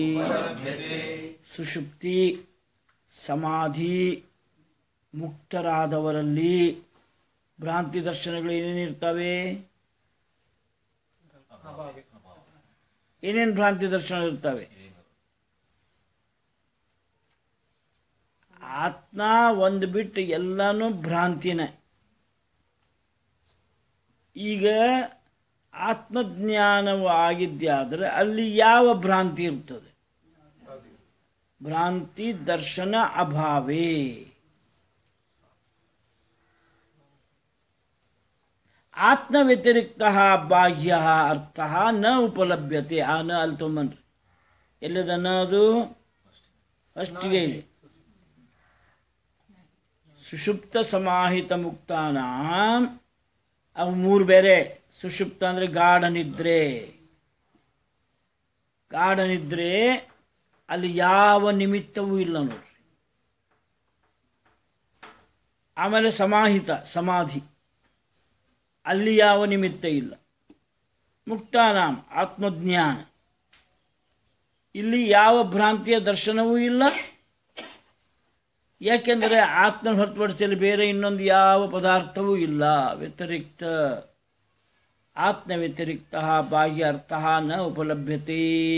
ಸುಷುಪ್ತಿ ಸಮಾಧಿ ಮುಕ್ತರಾದವರಲ್ಲಿ ಭ್ರಾಂತಿ ದರ್ಶನಗಳು ಏನೇನಿರ್ತವೆ ಏನೇನು ಭ್ರಾಂತಿ ದರ್ಶನ ಇರ್ತವೆ ಆತ್ಮ ಒಂದು ಬಿಟ್ಟು ಎಲ್ಲನೂ ಭ್ರಾಂತಿನೇ ಈಗ ಆತ್ಮಜ್ಞಾನವು ಆಗಿದ್ಯಾದರೆ ಅಲ್ಲಿ ಯಾವ ಭ್ರಾಂತಿ ಇರ್ತದೆ ಭ್ರಾಂತಿ ದರ್ಶನ ಅಭಾವೇ ಆತ್ಮ ವ್ಯತಿರಿಕ್ತ ಬಾಹ್ಯ ಅರ್ಥ ನ ಉಪಲಭ್ಯತೆ ಆ ನ ಅಲ್ಲಿ ತೊಂಬನ್ರಿ ಎಲ್ಲಿದನ್ನ ಅದು ಅಷ್ಟಿಗೆ ಇದೆ ಸುಷುಪ್ತ ಸಮಾಹಿತ ಮುಕ್ತಾನ ಅವು ಮೂರು ಬೇರೆ ಸುಷುಪ್ತ ಅಂದರೆ ಗಾಢ ನಿದ್ರೆ ಗಾಢ ನಿದ್ರೆ ಅಲ್ಲಿ ಯಾವ ನಿಮಿತ್ತವೂ ಇಲ್ಲ ನೋಡ್ರಿ ಆಮೇಲೆ ಸಮಾಹಿತ ಸಮಾಧಿ ಅಲ್ಲಿ ಯಾವ ನಿಮಿತ್ತ ಇಲ್ಲ ಮುಕ್ತಾನಾಂ ಆತ್ಮಜ್ಞಾನ ಇಲ್ಲಿ ಯಾವ ಭ್ರಾಂತಿಯ ದರ್ಶನವೂ ಇಲ್ಲ ಯಾಕೆಂದರೆ ಆತ್ಮ ಹೊರತುಪಡಿಸಲು ಬೇರೆ ಇನ್ನೊಂದು ಯಾವ ಪದಾರ್ಥವೂ ಇಲ್ಲ ವ್ಯತಿರಿಕ್ತ ಆತ್ಮ ವ್ಯತಿರಿಕ್ತ ಬಾಹ್ಯ ಅರ್ಥ ನ ಉಪಲಭ್ಯತೆ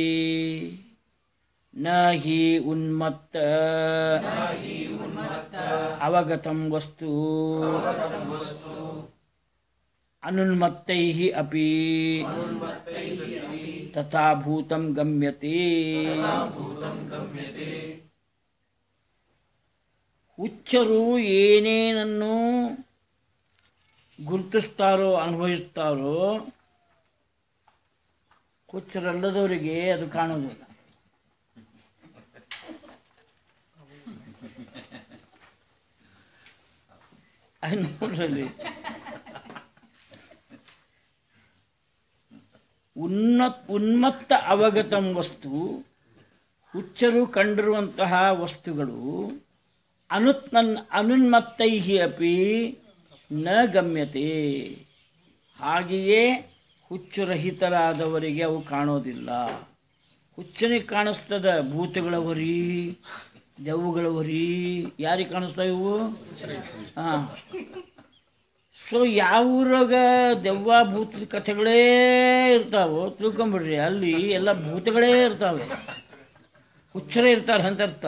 ನ ಹಿ ಉನ್ಮತ್ತ ಅವಗತಂ ವಸ್ತು ಅನುನ್ಮತ್ತೈ ಅಪಿ ತಥಾ ಭೂತಂ ಗಮ್ಯತೆ ಹುಚ್ಚರು ಏನೇನನ್ನು ಗುರುತಿಸ್ತಾರೋ ಅನುಭವಿಸ್ತಾರೋ ಹುಚ್ಚರಲ್ಲದವರಿಗೆ ಅದು ಕಾಣೋದಿಲ್ಲ ಅದು ನೋಡ್ರಲ್ಲಿ ಉನ್ನತ್ ಉನ್ಮತ್ತ ಅವಗತಂ ವಸ್ತು ಹುಚ್ಚರು ಕಂಡಿರುವಂತಹ ವಸ್ತುಗಳು ಅನುತ್ನನ್ ಅನುನ್ಮತ್ತೈ ಅಪಿ ನ ಗಮ್ಯತೆ ಹಾಗೆಯೇ ಹುಚ್ಚುರಹಿತರಾದವರಿಗೆ ಅವು ಕಾಣೋದಿಲ್ಲ ಹುಚ್ಚನಿಗೆ ಕಾಣಿಸ್ತದ ಭೂತಗಳ ಹೊರಿ ದೆವ್ವಗಳ ಹೊರಿ ಯಾರಿಗೆ ಕಾಣಿಸ್ತಾವ ಇವು ಹಾಂ ಸೊ ಯಾವ ಊರಾಗ ದೆವ್ವ ಭೂತದ ಕಥೆಗಳೇ ಇರ್ತಾವೋ ತಿಳ್ಕೊಂಬಿಡ್ರಿ ಅಲ್ಲಿ ಎಲ್ಲ ಭೂತಗಳೇ ಇರ್ತಾವೆ ಹುಚ್ಚರೇ ಇರ್ತಾರೆ ಅಂತ ಅರ್ಥ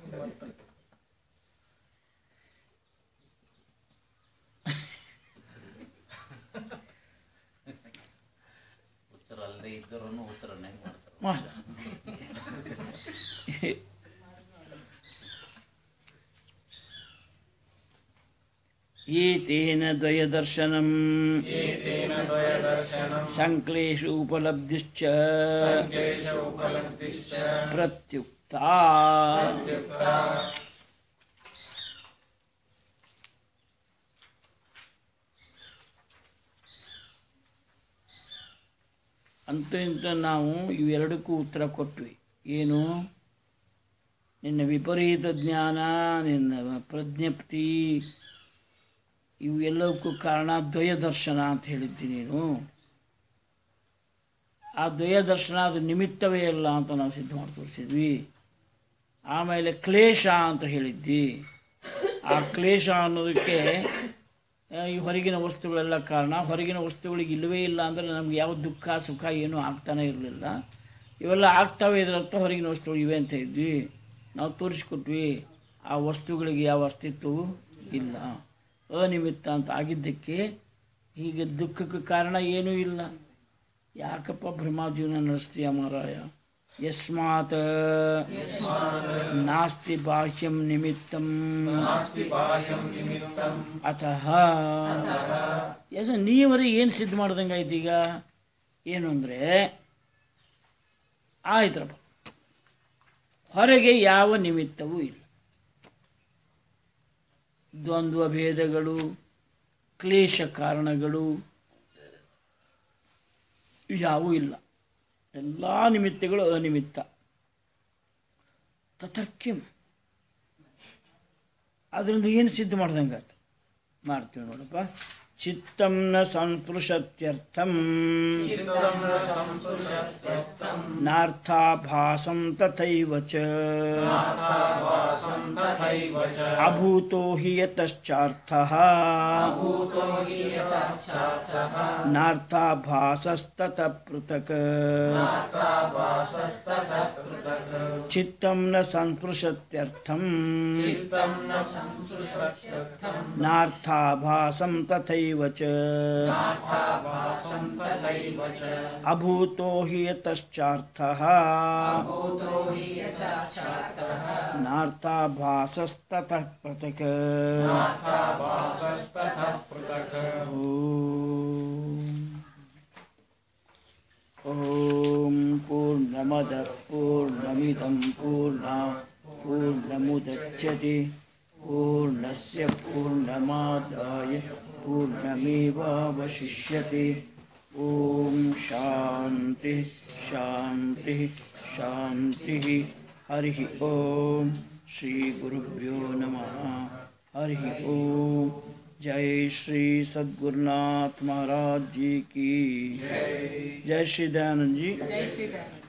ಹುಚ್ಚರು ಅಲ್ಲದೆ ಇದ್ದರೂ ಹುಚ್ಚರನ್ನೇ ಮಾಡ್ತಾರೆ ಮಾಸ್ಟರ್ ಏತೇನ ದ್ವಯದರ್ಶನಂ ಸಂಕ್ಲೇಶು ಉಪಲಬ್ಧಿಶ್ಚ ಪ್ರತ್ಯುಕ್ತ ಅಂತ ಇಂತ ನಾವು ಇವೆರಡಕ್ಕೂ ಉತ್ತರ ಕೊಟ್ವಿ ಏನು ನಿನ್ನ ವಿಪರೀತ ಜ್ಞಾನ ನಿನ್ನ ಪ್ರಜ್ಞಪ್ತಿ ಇವು ಎಲ್ಲವಕ್ಕೂ ಕಾರಣ ದ್ವಯ ದರ್ಶನ ಅಂತ ಹೇಳಿದ್ದಿ ನೀನು ಆ ದ್ವಯ ದರ್ಶನ ಅದು ನಿಮಿತ್ತವೇ ಅಲ್ಲ ಅಂತ ನಾವು ಸಿದ್ಧ ಮಾಡಿ ತೋರಿಸಿದ್ವಿ ಆಮೇಲೆ ಕ್ಲೇಶ ಅಂತ ಹೇಳಿದ್ದಿ ಆ ಕ್ಲೇಶ ಅನ್ನೋದಕ್ಕೆ ಆ, ಈ ಹೊರಗಿನ ವಸ್ತುಗಳೆಲ್ಲ ಕಾರಣ ಹೊರಗಿನ ವಸ್ತುಗಳಿಗೆ ಇಲ್ಲವೇ ಇಲ್ಲ ಅಂದರೆ ನಮ್ಗೆ ಯಾವ ದುಃಖ ಸುಖ ಏನೂ ಆಗ್ತಾನೆ ಇರಲಿಲ್ಲ ಇವೆಲ್ಲ ಆಗ್ತಾವೆ ಇದರರ್ಥ ಹೊರಗಿನ ವಸ್ತುಗಳು ಇವೆ ಅಂತ ಇದ್ವಿ ನಾವು ತೋರಿಸ್ಕೊಟ್ವಿ ಆ ವಸ್ತುಗಳಿಗೆ ಯಾವ ಅಸ್ತಿತ್ವವೂ ಇಲ್ಲ ಅನಿಮಿತ್ತ ಅಂತ ಆಗಿದ್ದಕ್ಕೆ ಹೀಗೆ ದುಃಖಕ್ಕೆ ಕಾರಣ ಏನೂ ಇಲ್ಲ ಯಾಕಪ್ಪ ಭ್ರಮಾ ಜೀವನ ನಡೆಸ್ತೀಯ ಮಾರಾಯ ಯಸ್ಮಾತ್ ನಾಸ್ತಿ ಬಾಹ್ಯಂ ನಿಮಿತ್ತಂ ಅತಃ ಎಸ್ ನೀವರಿಗೆ ಏನು ಸಿದ್ಧ ಮಾಡ್ದಂಗೆ ಆಯ್ತು ಈಗ ಏನು ಅಂದರೆ ಆಯ್ತರಪ್ಪ ಹೊರಗೆ ಯಾವ ನಿಮಿತ್ತವೂ ಇಲ್ಲ ದ್ವಂದ್ವ ಭೇದಗಳು ಕ್ಲೇಶ ಕಾರಣಗಳು ಯಾವೂ ಇಲ್ಲ ಎಲ್ಲ ನಿಮಿತ್ತಗಳು ಅನಿಮಿತ್ತ ತಥಕ್ಕಿಂ ಅದರಿಂದ ಏನು ಸಿದ್ಧ ಮಾಡ್ದಂಗೆ ಮಾಡ್ತೀವಿ ನೋಡಪ್ಪ ಚಿತ್ತಂ ನ ಸಂಸ್ಪೃಶತ್ಯರ್ಥಂ ನಾರ್ಥಾಭಾಸಂ ತಥೈವ ಚ ಅಭೂತೋ ಹಿ ಯತಶ್ಚಾರ್ಥಃ ನಾರ್ಥಾಭಾಸಸ್ತತ ಪೃಥಕ್ ಚಿತ್ತಂ ನ ಸಂಸ್ಪೃಶತ್ಯರ್ಥಂ ನಾರ್ಥಾಭಾಸಂ ತಥೈವ ಚ ಅಭೂತೋ ಹಿ ಯತಶ್ಚಾರ್ಥಃ ನಾರ್ಥಾಭಾಸಸ್ತತಃ ಪೃಥಕ್ ಓಂ ಪೂರ್ಣಮದ ಪೂರ್ಣಮಿದಂ ಪೂರ್ಣ ಪೂರ್ಣಮುದಚ್ಯತೆ ಪೂರ್ಣಸ್ಯ ಪೂರ್ಣಮಾದಾಯ ಪೂರ್ಣಮೇವಾವಶಿಷ್ಯತೆ ಓಂ ಶಾಂತಿ ಶಾಂತಿ ಶಾಂತಿ ಹರಿ ಓಂ ಶ್ರೀ ಗುರುಭ್ಯೋ ನಮಃ हरि ओम जय श्री सद्गुरुनाथ महाराज जी की जय श्री दयानंद जी